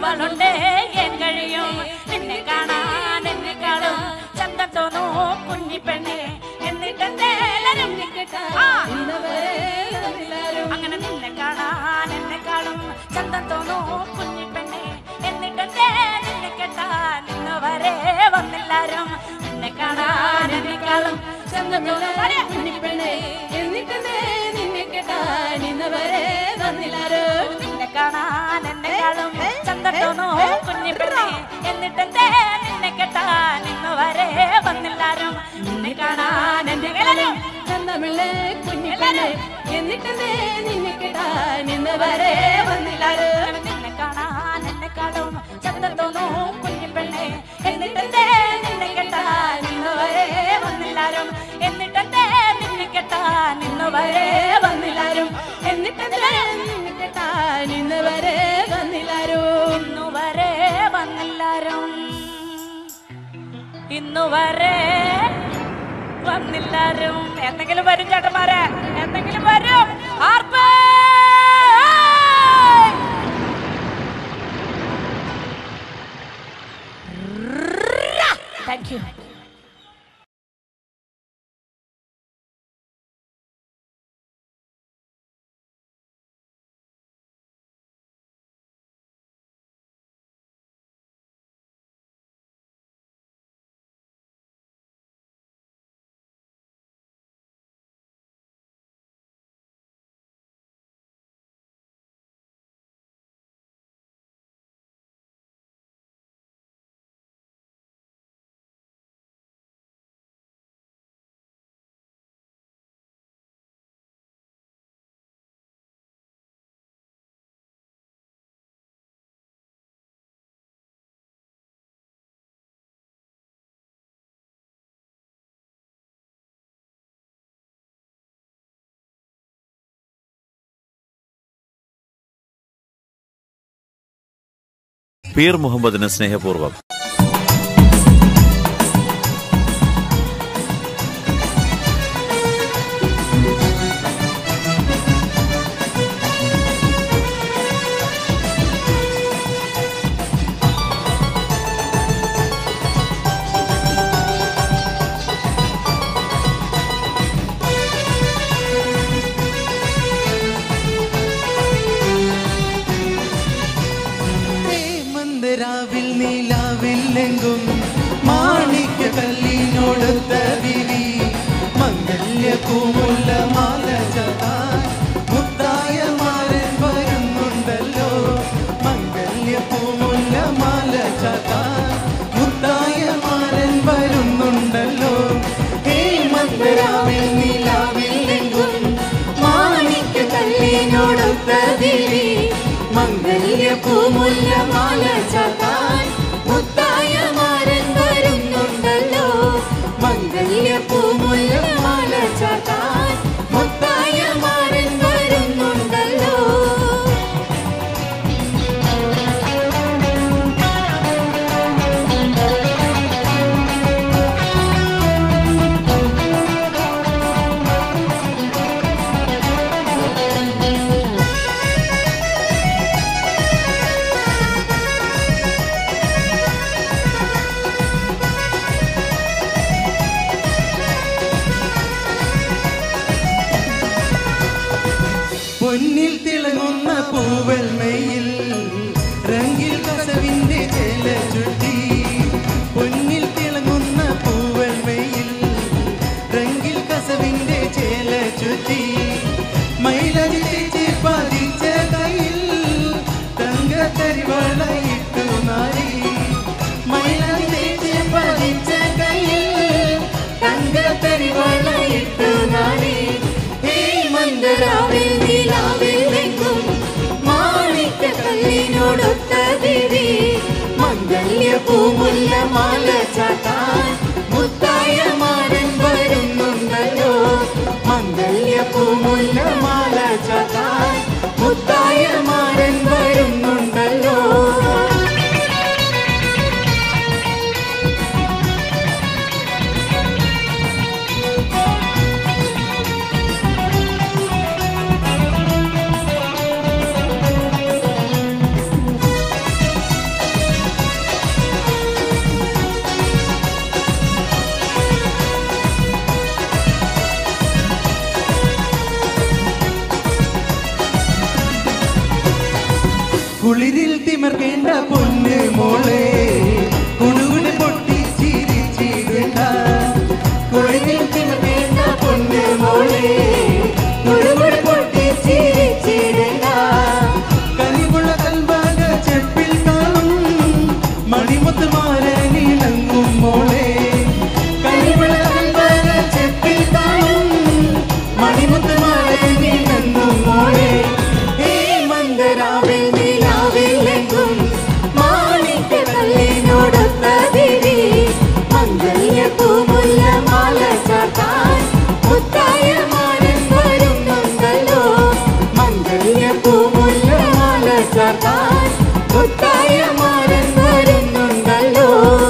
ഇവളുണ്ട് എൻ കഴിയും നിന്നെ കാണാൻ എന്നെക്കാളും ചന്തം തോന്നൂ കുഞ്ഞിപ്പെണ്ണെ എന്നിട്ടെന്തേ എല്ലാരും ആ ഇന്നവരെ വന്നില്ലാരും അങ്ങനെ നിന്നെ കാണാൻ എന്നെക്കാളും ചന്തം തോന്നൂ കുഞ്ഞിപ്പെണ്ണെ എന്നിട്ടെന്തേ നിന്നെ കെട്ടാൻ ഇന്ന് വരെ വന്നില്ലാരും നിന്നെ കാണാൻ എന്നെക്കാളും ചന്തം തോന്നൂ പറയാ. കുഞ്ഞിപ്പെണ്ണെ എന്നിട്ടെന്തേ നിന്നെ കേട്ടാൻ ഇന്നവരെ വന്നില്ലാരും നിന്നെ കാണാൻ എന്നെക്കാളും ചന്തം തോന്നൂ കുഞ്ഞിപ്പെണ്ണെ എന്നിട്ടെന്തേ നിന്നെ കെട്ടാൻ ഇന്ന് വരെ വന്നില്ലാരും നിന്നെ കാണാൻ എന്നെക്കാളും ചന്തമിള്ള കുഞ്ഞിപ്പെണ്ണെ എന്നിട്ടെന്തേ നിന്നെ കേട്ടാൻ ഇന്നവരെ വന്നില്ലാരും നിന്നെ കാണാൻ എന്നെക്കാളും ചന്തം തോന്നൂ കുഞ്ഞിപ്പെണ്ണെ എന്നിട്ടെന്തേ നിന്നെ കെട്ടാൻ ഇന്ന് വരെ വന്നില്ലാരും എന്നിട്ടെന്തേ നിന്നെ കെട്ടാൻ ഇന്ന് വരെ വന്നില്ലാരും എന്നിട്ടെന്തേ നിന്നെ കേട്ടാൻ ഇന്നവരെ വന്നില്ലാരും ഇന്നു വരെ വന്നില്ലാരും ഇന്നു വരെ വന്നില്ലാരും എന്തെങ്കിലും വരും ചേട്ടന്മാരെ എന്തെങ്കിലും വരും ആർപ്പേ താങ്ക് യു പീർ മുഹമ്മദിന് സ്നേഹപൂർവ്വം മന്ദരാവിൽ നീലാവില്ലെങ്കും മാണിക്യ കല്ലിനോടൊത്ത വിരി മംഗല്യ പൂമുല്ല മാല ചാത്താൻ മുത്തായ മാരൻ വരുന്നുണ്ടല്ലോ മംഗല്യ പൂമുല്ല മാല ചാത്താൻ മുത്തായ മാരൻ വരുന്നുണ്ടല്ലോ ഹേ മന്ദരാവിൽ നീലാവില്ലെങ്കും മാണിക്യ കല്ലിനോടൊത്ത വിരി മംഗല്യ പൂമുല്ല മാല ചാത്താൻ മുത്തായ മാരൻ വരുന്നുണ്ടല്ലോ മംഗല്യ പൂമുല്ല മാല ചാത്താൻ മുത്തായ മാരൻ വരുന്നുണ്ടല്ലോ പൊന്നിൽ തിളങ്ങുന്ന പൂവൽ മെയിൽ രംഗിൽ കസവിന്റെ ചേല ചുട്ടി പൊന്നിൽ തിളങ്ങുന്ന പൂവൽ മെയിൽ രംഗിൽ കസവിന്റെ ചേല ചുറ്റി മൈലരി തേച്ച് പതിച്ച കയ്യിൽ തങ്കത്തരിവളയിട്ടു നാരി മൈലരി തേച്ച് പതിച്ച കയ്യിൽ തങ്കത്തരിവളയിട്ടു നാരി ഹേ മന്ദരാവിൽ നീലാവിലെങ്കും മാണിക്ക കല്ലിനോടൊത്ത വിരി മംഗല്യ പൂമുല്ല മാല ചാത്താൻ മുത്തായ മാരൻ വരുന്നുണ്ടല്ലോ മംഗല്യ പൂമുല്ല മാല ചാത്താൻ മുത്തായ മാരൻ വരുന്നുണ്ടല്ലോ കുളിരിൽ തിമർക്കേണ്ട പൊന്ന് മോളെ കുടുകുടി പൊട്ടി ചിരിച്ചിടണ്ട കുളിരിൽ തിമർക്കേണ്ട പൊന്ന് മോളെ കുടുകുടി പൊട്ടി ചിരിച്ചിടണ്ട കനിവുള്ള കൽവാക ചെപ്പിൽ കാണും മണിമുത്ത് മാരനിളങ്ങും മോളെ കനിവുള്ള കൽവാക ചെപ്പിൽ കാണും മണിമുത്ത് മാരനിളങ്ങും മോളെ ഈ മന്ദരാവിൽ നിലാവിലെങ്കും മാണിക്ക കല്ലിനോടൊത്ത വിരി മംഗല്യപ്പൂമുല്ല മാല ചാർത്താൻ മുത്തായ മാരൻ വരുന്നുണ്ടല്ലോ മംഗല്യപ്പൂമുല്ല മാല ചാർത്താൻ മുത്തായ മാരൻ വരുന്നുണ്ടല്ലോ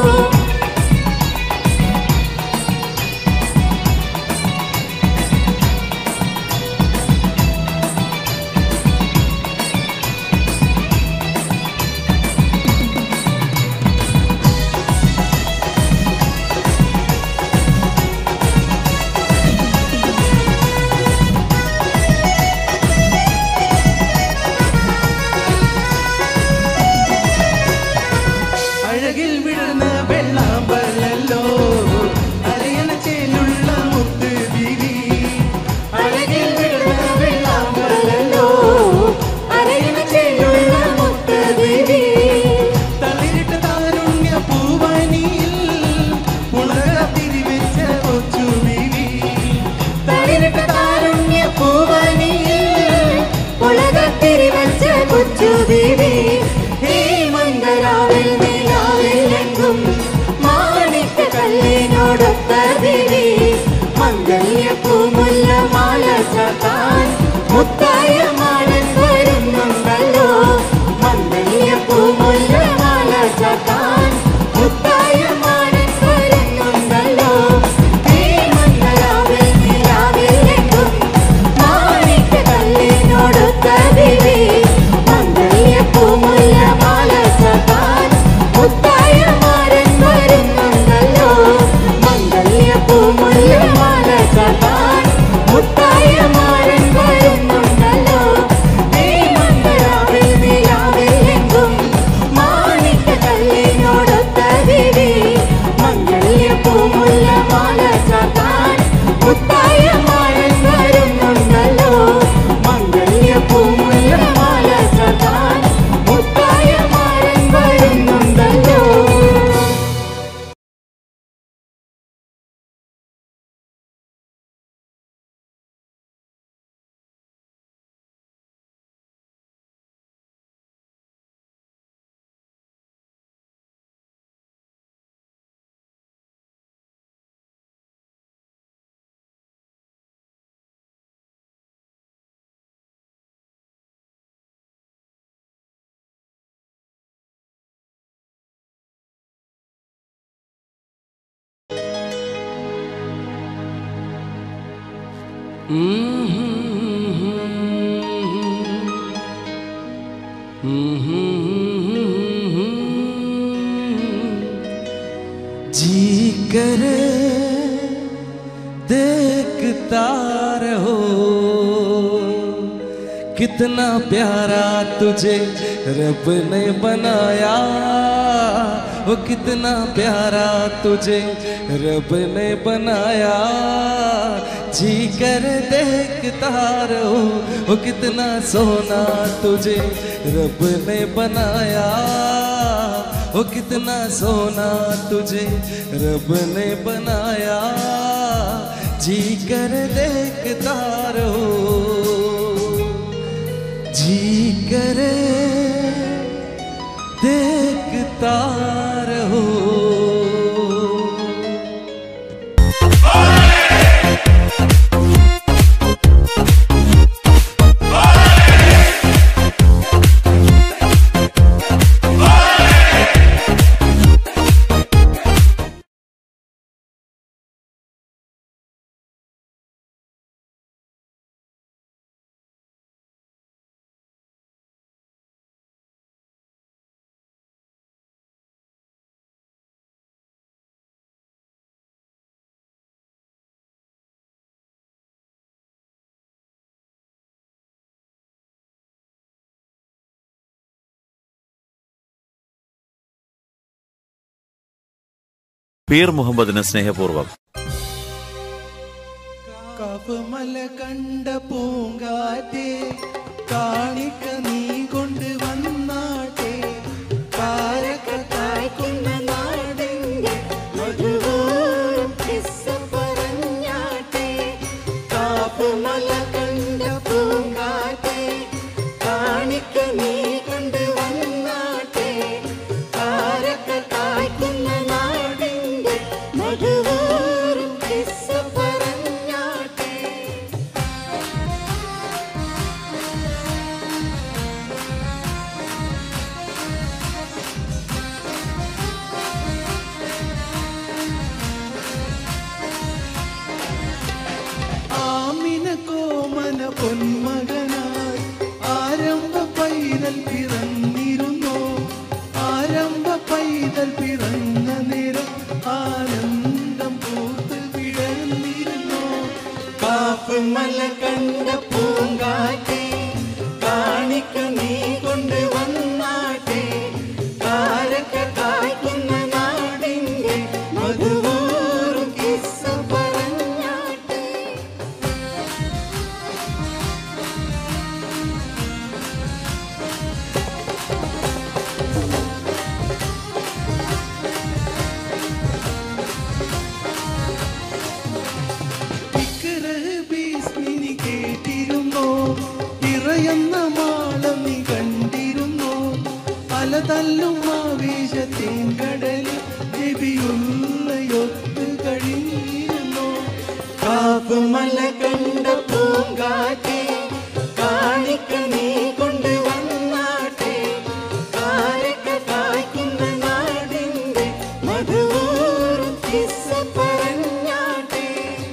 അഴകിൽ വിടർന്ന വെള്ളാമ്പലല്ലോ അരയണ ചേലുള്ള മുത്ത് വിരി അഴകിൽ വിടർന്ന വെള്ളാമ്പലല്ലോ അരയണ ചേലുള്ള മുത്തദേവി തളിരിട്ട താരുണ്യ പൂവനിയിൽ പുളക തിരിവെച്ച കൊച്ചു വിരി തളിരിട്ട താരുണ്യ പൂവനിയിൽ ഉലകത്തിരി വച്ച കൊച്ചു ദേവി ഈ മന്ദരാവിൽ നിലാവിലെങ്കും മാണിക്ക കല്ലിനോടൊത്ത ദേവി മംഗല്യപ്പൂമുല്ല മാല ചാത്താൻ മുത്തായ മാലൻ വരുന്നുണ്ടല്ലോ മംഗല്യപ്പൂമുല്ല മാല ചാത്താൻ മുത്തായ മാലൻ വരുന്നുണ്ടല്ലോ ഈ മന്ദരാവിൽ നിലാവിലെങ്കും മാണിക്ക കല്ലിനോടൊത്ത ദേവി മംഗല്യപ്പൂമുല്ല മാല ചാത്താൻ മുത്തായ മാരൻ വരുന്നുണ്ടല്ലോ മംഗല്യപ്പൂമുല്ല മാല ചാത്താൻ മുത്തായ മാരൻ വരുന്നുണ്ടല്ലോ ഈ മന്ദരാവിൽ നിലാവിലെങ്കും മാണിക്ക കല്ലിനോടൊത്ത ദേവി മംഗല്യപ്പൂമുല്ല മാല ചാത്താൻ മുത്തായ മാരൻ വരുന്നുണ്ടല്ലോ മംഗല്യപ്പൂമുല്ല മാല ചാത്താൻ മുത്തായ മാരൻ വരുന്നുണ്ടല്ലോ जी करे देखता रहो कितना प्यारा तुझे रब ने बनाया वो कितना प्यारा तुझे रब ने बनाया जी कर देखता रहो वो कितना सोना तुझे रब ने बनाया वो कितना सोना तुझे रब ने बनाया जी कर देखता रहो जी करे देखता रहो പീർ മുഹമ്മദിന് സ്നേഹപൂർവ്വം കപമല കണ്ട പൂങ്കാറ്റേ കാണിക്ക നീ കൊണ്ട് വന്നാട്ടെ കാരക്ക കായ്ക്കുന്ന നാടിന്റെ മധുവോറും കിസ്സ പറഞ്ഞാട്ടെ കാപ്പുമല കണ്ട പൂങ്കാറ്റേ കാണിക്ക നീ കൊണ്ട് വന്നാട്ടെ കാരക്ക കായ്ക്കുന്ന നാടിന്റെ മധുവോറും കിസ്സ പറഞ്ഞാട്ടെ ആമിന കോമന പൊന്മകനായി ആരംഭ പൈതൽ പിറന്നിരുന്നു ആരംഭ പൈതൽ പിറന്ന നേരം ആനന്ദം പൂത്ത് വിടർന്നിരുന്നു കാപ്പുമല കണ്ട പൂങ്കാറ്റെ കാണിക്ക നീ കൊണ്ട് വന്നാട്ടെ കാരക്ക കായ്ക്കുന്ന നാടിന്റെ മധുവൂറും കിസ്സ പറഞ്ഞാട്ടെ ഇക്കരഹ് ഭീഷ്മിനി കേട്ടിരുന്നോ ഇറയുന്ന മാളം നീ കണ്ടിരുന്നോ അലതല്ലും ആവേശത്തേൻ കടലിൽ നബിയുള്ളയൊത്ത് കഴിഞ്ഞിരുന്നോ കാപ്പുമല കണ്ട പൂങ്കാറ്റെ കാണിക്ക നീ കൊണ്ട് വന്നാട്ടെ കാരക്ക കായ്ക്കുന്ന നാടിന്റെ മധുവൂറും കിസ്സ പറഞ്ഞാട്ടെ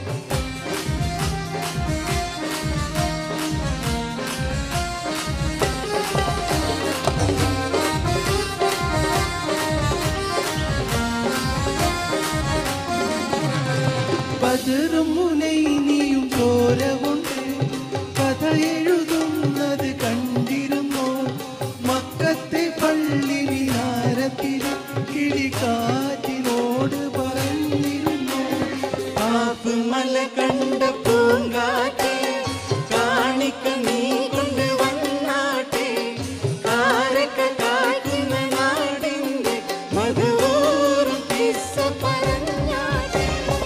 ബദറും മുനൈനിയും ചോര കൊണ്ട് കഥ എഴുതുന്നത് കണ്ടിരുന്നു മക്കത്തെ പള്ളി വിഹാരത്തിൽ കിളിക്കാറ്റിനോട് പറഞ്ഞിരുന്നു ആപ്പുമല കണ്ട പൂങ്കാറ്റെ കാണിക്ക നീ കൊണ്ട് വന്നാട്ടെ കാരക്ക കായ്ക്കുന്ന നാടിന്റെ മധുവൂറും കിസ്സ പറഞ്ഞാട്ടെ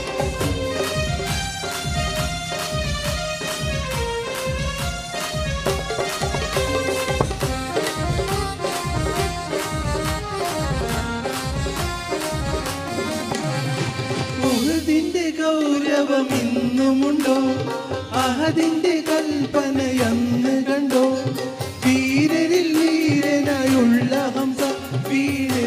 ഉഹദിന്റെ ഗൗരവം ഇന്നുമുണ്ടോ അഹദിന്റെ കൽപ്പന അന്ന് കണ്ടോ വീരരിൽ വീരനായുള്ള ഹംസ വീട്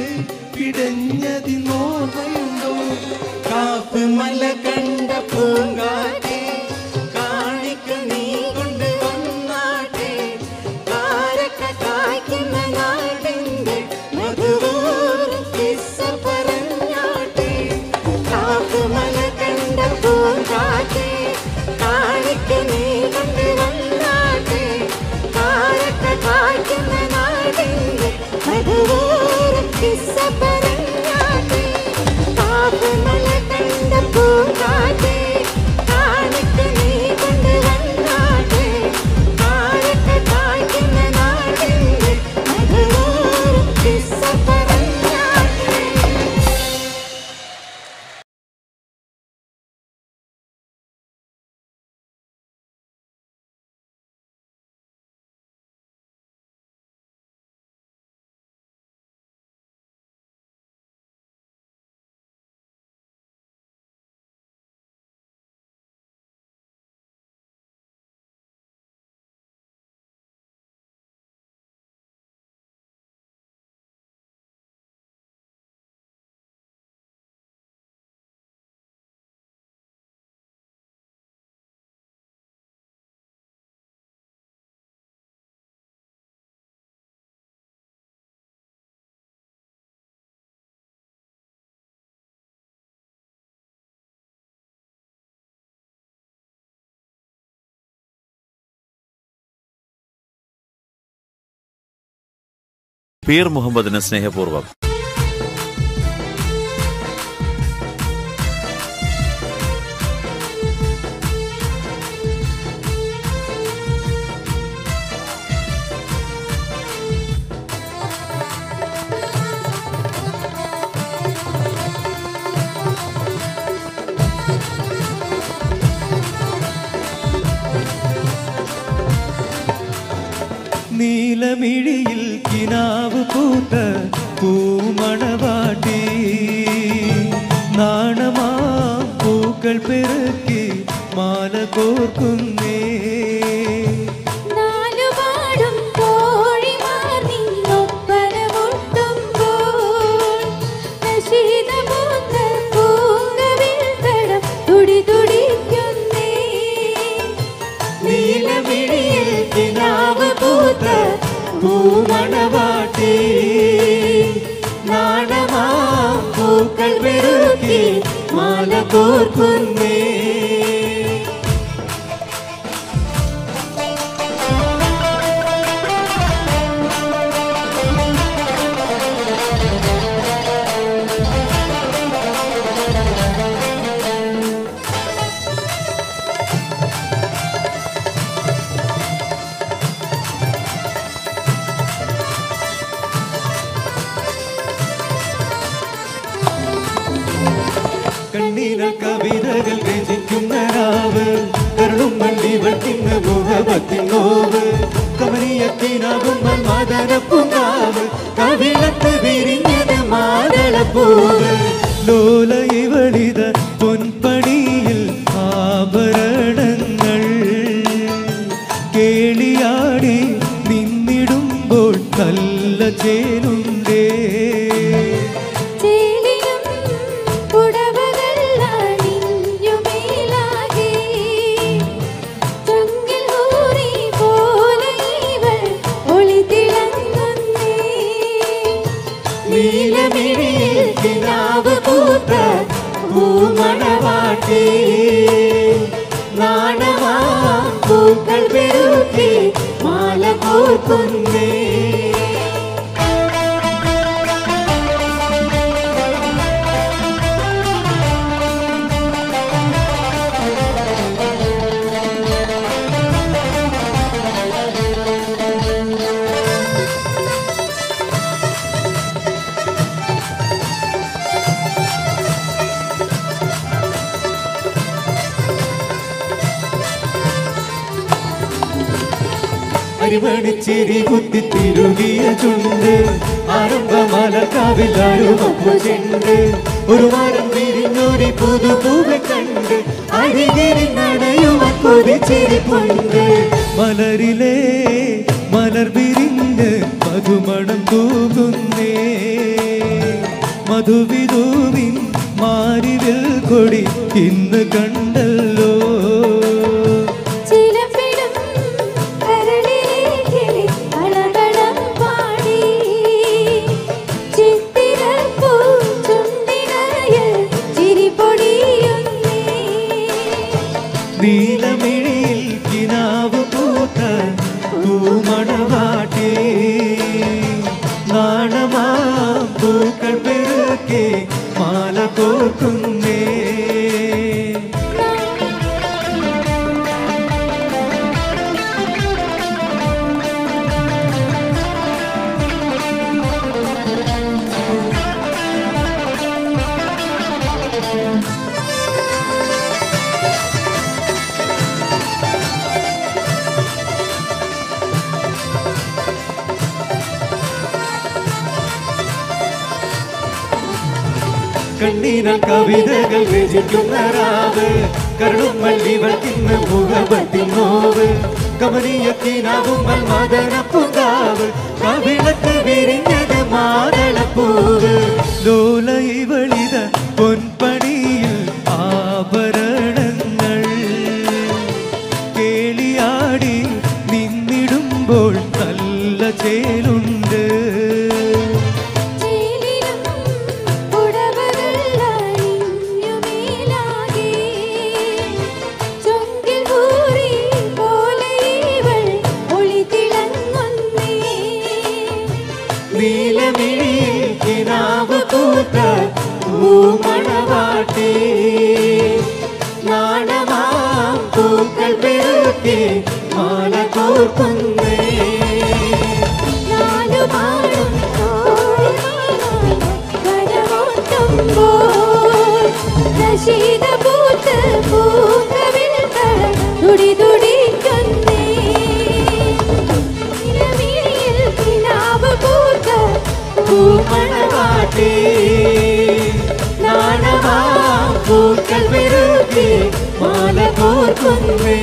പിടഞ്ഞതിനോർമ്മയുണ്ടോ കാപ്പ് മല കണ്ട പൂങ്കാറ്റെ കാണിക്ക നീ കൊണ്ട് വന്നാട്ടെ കാരക്ക കായ്ക്കുന്ന നാടിന്റെ മധുവൂറും കിസ്സ പറഞ്ഞാട്ടെ കാപ്പുമല കണ്ട പൂങ്കാറ്റെ കാണിക്ക നീ കൊണ്ട് വന്നാട്ടെ കാരക്ക കായ്ക്കുന്ന നാടിന്റെ മധുവൂറും കിസ്സ പറഞ്ഞാട്ടെ കാപ്പുമല കണ്ട പൂങ്കാറ്റെ കാണിക്ക നീ കൊണ്ട് വന്നാട്ടെ കാരക്ക കായ്ക്കുന്ന നാടിന്റെ മധുവൂറും കിസ്സ പറഞ്ഞാട്ടെ പീർ മുഹമ്മദിന് സ്നേഹപൂർവ്വം നീലമിഴിയിൽ കിനാവ് പൂത്ത പൂമണവാട്ടി നാണമാ പൂക്കൾ പെറുക്കി മാല കോർക്കുന്നേ നാലുപാടും കോഴിമാർ നിന്നൊപ്പന മുട്ടുമ്പോൾ നശീതമൂത്ത പൂങ്കവിൽ തടം തുടി തുടിക്കുന്നേ നീലമിഴിയിൽ കിനാവ് പൂത്ത പൂമണവാട്ടി നാണമാ പൂക്കൾ പെറുക്കി മാല കോർക്കുന്നേ കണ്ണീരൽ കവിതകൾ രചിക്കുന്ന രാവ് കരുളും വള്ളിവൾക്കിന്ന് മുഖപത്തിൻ നോവ് കമനീയത്തിനാകുമ്പോൾ മാതരപ്പൂങ്കാവ് കവിളത്ത് വിരിഞ്ഞത് മാതളപ്പൂവ് ലോല ഇവളിത പൊൻപണിയിൽ ആഭരണങ്ങൾ കേളിയാടി നിന്നിടുമ്പോൾ നല്ല ചേലുണ്ടേ ചേലിയും പുടവകൾ അണിഞ്ഞുമേലാകെ ചുങ്കിൽ ഊറി പോലെ ഇവൾ ഒളിതിളങ്ങുന്നേ നീലമിഴിയിൽ കിനാവ് പൂത്ത പൂമണവാട്ടി നാണമാ പൂക്കൾ പെരുക്കി മാല കോർക്കുന്നേ അരിമണിച്ചിരി കുത്തി തിരുകിയ ചുണ്ട് ആരംഭമലക്കാവിൽ അരുമപ്പു ചെണ്ട് ഒരു വാരം വിരിഞ്ഞൊരു പുതുപൂവെ കണ്ട് അരികിരി നടയുമ കൊതിച്ചിരിപ്പുണ്ട് മലരിലെ മലർ വിരിഞ്ഞ് മധുമണം തൂകുന്നേ മധുവിധുവിൻ മാരിവിൽ കൊടി ഇന്ന് കണ്ടല്ലോ ചിലപ്പിടും കരളിലേക്ക് അളകളം പാടി ചിത്തിരപ്പൂ ചുണ്ടിണയിൽ ചിരി പൊടിയുന്നേ നീലമിഴിയിൽ കിനാവ് പൂത്ത പൂമണവാട്ടി നാണമാ പൂക്കൾ പെരുക്കി മാല കോർക്കുന്നേ കണ്ണീരൽ കവിതകൾ രചിക്കുന്ന രാവ് കരുളും വള്ളിവൾക്കിന്ന് മുഖപത്തിൻ നോവ് കമനീയത്തിനാകുമ്പോൾ മദനപ്പുങ്കാവ് കവിളത്ത് വിരിഞ്ഞത് മാതളപ്പൂവ് ലോല ഇവളിത പൊൻപണിയിൽ ആഭരണങ്ങൾ കേളിയാടി നിന്നിടുമ്പോൾ നല്ല ചേലുണ്ട് ചേലിലും പുടവകൾ അണിഞ്ഞുമേലാകെ ചുങ്കിൽ ഊറി പോലെ ഇവൾ ഒളിതിളങ്ങുന്നേ നീലമിഴിയിൽ കിനാവ് പൂത്ത പൂമണവാട്ടി നാണമാം പൂക്കൾ പെരുക്കി മാല കോർക്കുന്നേ നാലുപാടും തോഴിമാനായി കരമോട്ടുമ്പോൾ നശീതപൂത്ത് പൂങ്കവിൽ തുടി തുടിക്കുന്നേ നിലവിൽ പൂമണവാട്ടി നാണമാ പൂക്കൾ പെരുക്കി മാല കോർക്കുന്നേ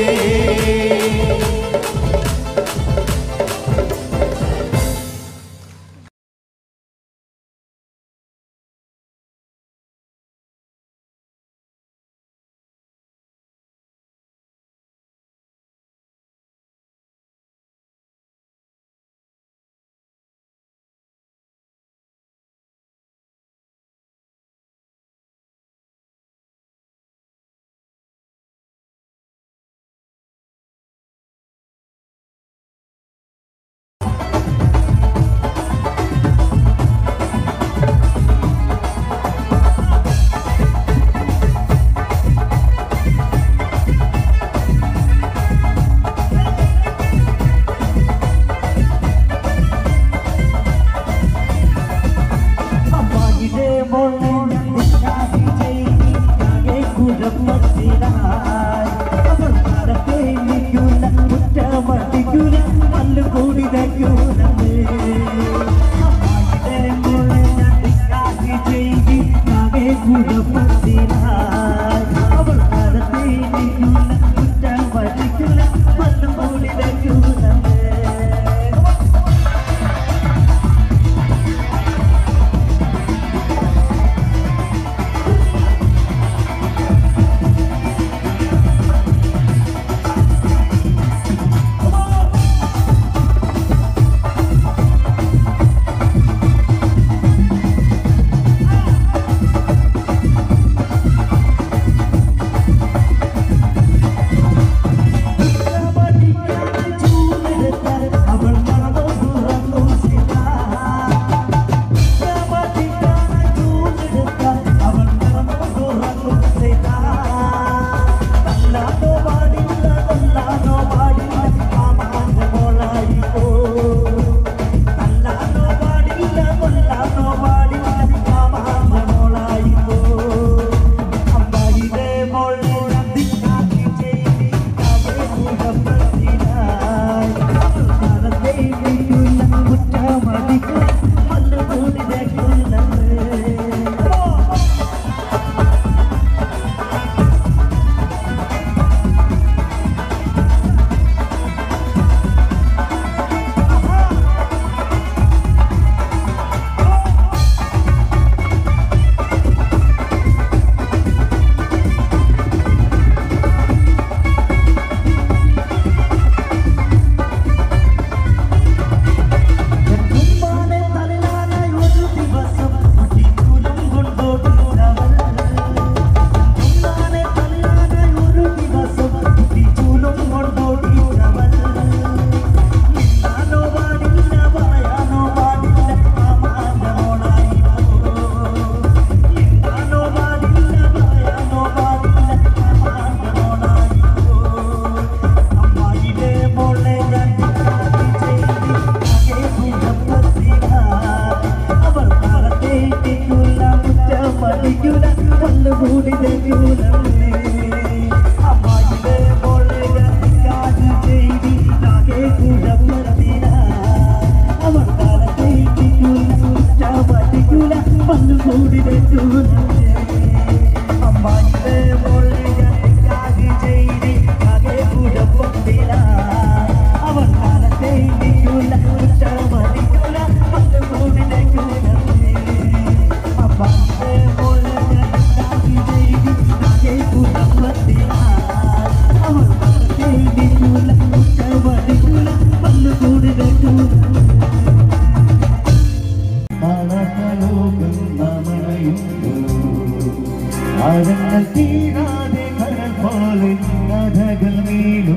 ആഴങ്ങൾ തീരാതെ കടൽ പോലെ കഥകൾ നീളും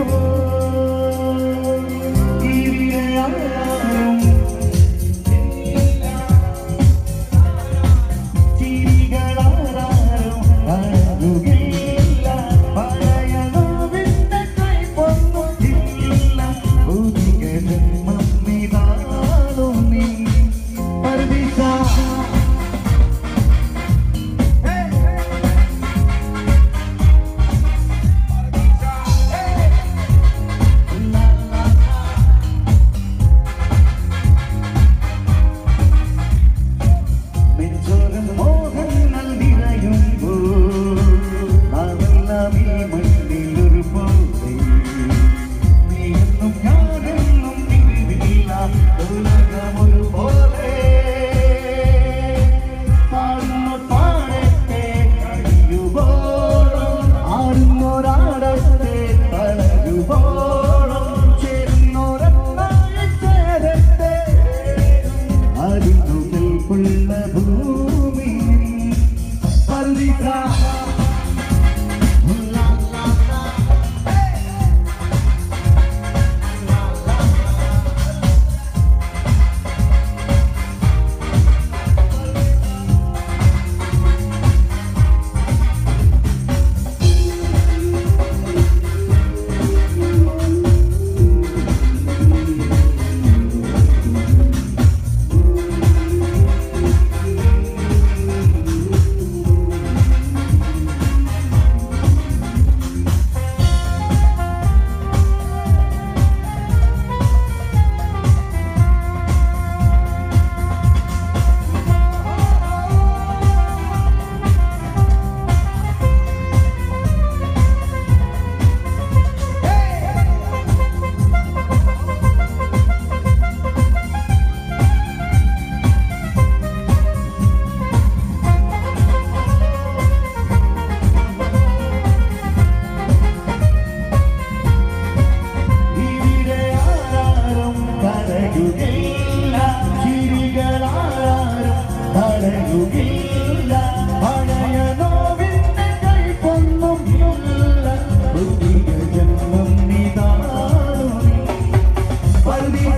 ജീവിതയാളും ചിരികളാരും കാണുകയില്ല പഴയ നോവിന്റെ കൈപ്പൊന്നുമില്ല പുതിയ ജന്മം ഇതാണു നീ പരദിസ കൈപ്പുള്ള ഭൂമി പർദിസ ഇവിടെ ആരാരും കരയുകയില്ല ചിരികളാരും കരയുകയില്ല പഴയ നോവിന്റെ കൈപ്പൊന്നും ഇല്ല പുതിയ ജന്മം നിതാണുനി പർദിസ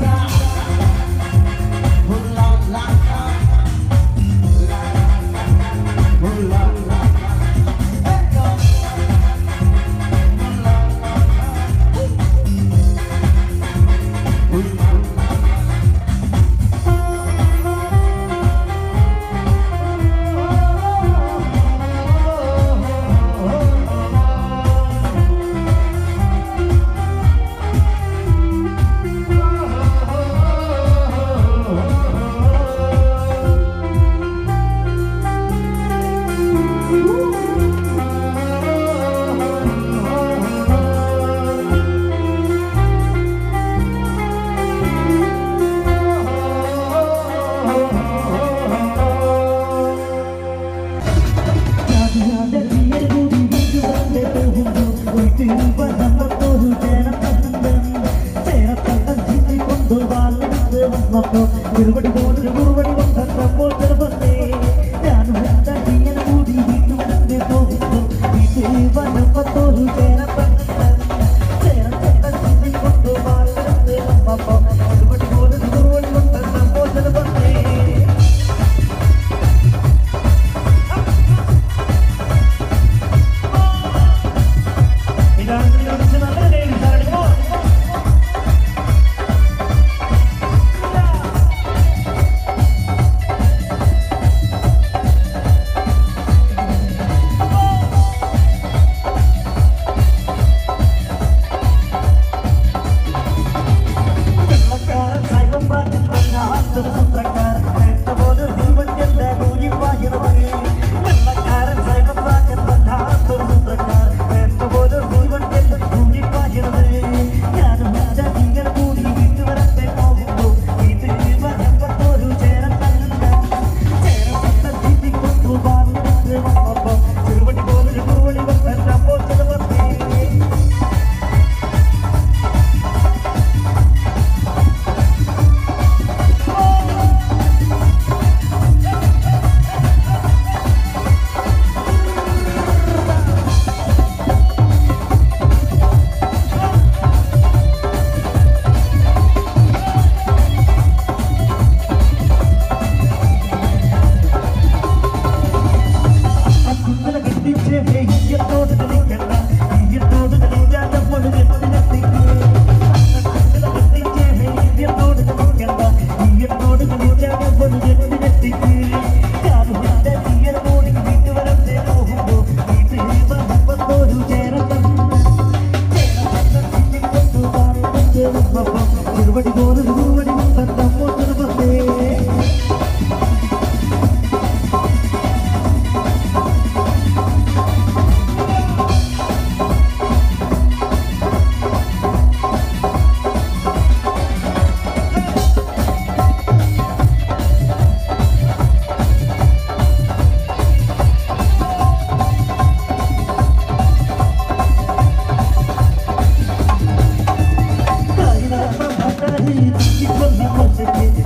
ഒരുപടി പോലൊരു കുറുപടി കൊണ്ടപ്പോൾ ചെറുപ്പത്തെ ഞാനും എന്താ ചെയ്യാൻ കൂടി വീട്ടുവരത്തെ പോകുന്നു വീട്ടിൽ വന്നപ്പത്തോരു ചേരപ്പൻ ചേരപ്പൻ ചിന്തി കൊണ്ടു വാലത്തെ വന്നപ്പോ ഒരുപടി പോലൊരു കുറുപടി കൊണ്ടപ്പോൾ ചെറുപ്പത്തെ ഇതാണ് ഇതിനോട് നല്ല ലേഡി സാറിപ്പോ വെള്ളക്കാരൻ സൈവം പാട്ടിൽ വന്നാത്തൊരു സൂത്രക്കാരൻ കേട്ടപോലെ ദൈവത്തിന്റെ കൂലിപ്പാകിറവേ വെള്ളക്കാരൻ സൈവം പാട്ടിൽ വന്നാത്തൊരു സൂത്രക്കാരൻ കേട്ടപോലെ ദൈവത്തിന്റെ കൂലിപ്പാകിറവേ ഞാനും എന്റെ ജീവൻ കൂടി വീട്ടുവരത്തെ പോകുന്നു ഇത് വനപ്പത്തൊരു ചേരൻ തന്നുണ്ട് ചേരപ്പെട്ട ചിന്തി കൊണ്ടു ബാലിന്റെ വന്നപ്പോ ചെറുപടി പോലൊരു കുറുവടി വന്നപ്പോ ചെറുപ്പത്തേ കുന്നല കെട്ടിച്ചേ ഈയത്തോട് കളിക്കണ്ട ഈയത്തോട് കളിച്ചാൽ പൊടി കെട്ടിനെത്തിക്ക് കുന്നല കെട്ടിച്ചേ ഈയത്തോട് കളിക്കണ്ട ഈയത്തോട് കളിച്ചാൽ പൊടി കെട്ടിനെത്തിക്ക് ഞാനും എന്റെ തീയൽ കൂടി വീട്ടുവരത്തെ പോകുമ്പോ വീട്ടിൽ വന്നപ്പോരു ചേരത്തം ചെറുപടി പോലൊരു കുറുവടി തന്നപ്പോ ചെറുപ്പത്തേ Thank you.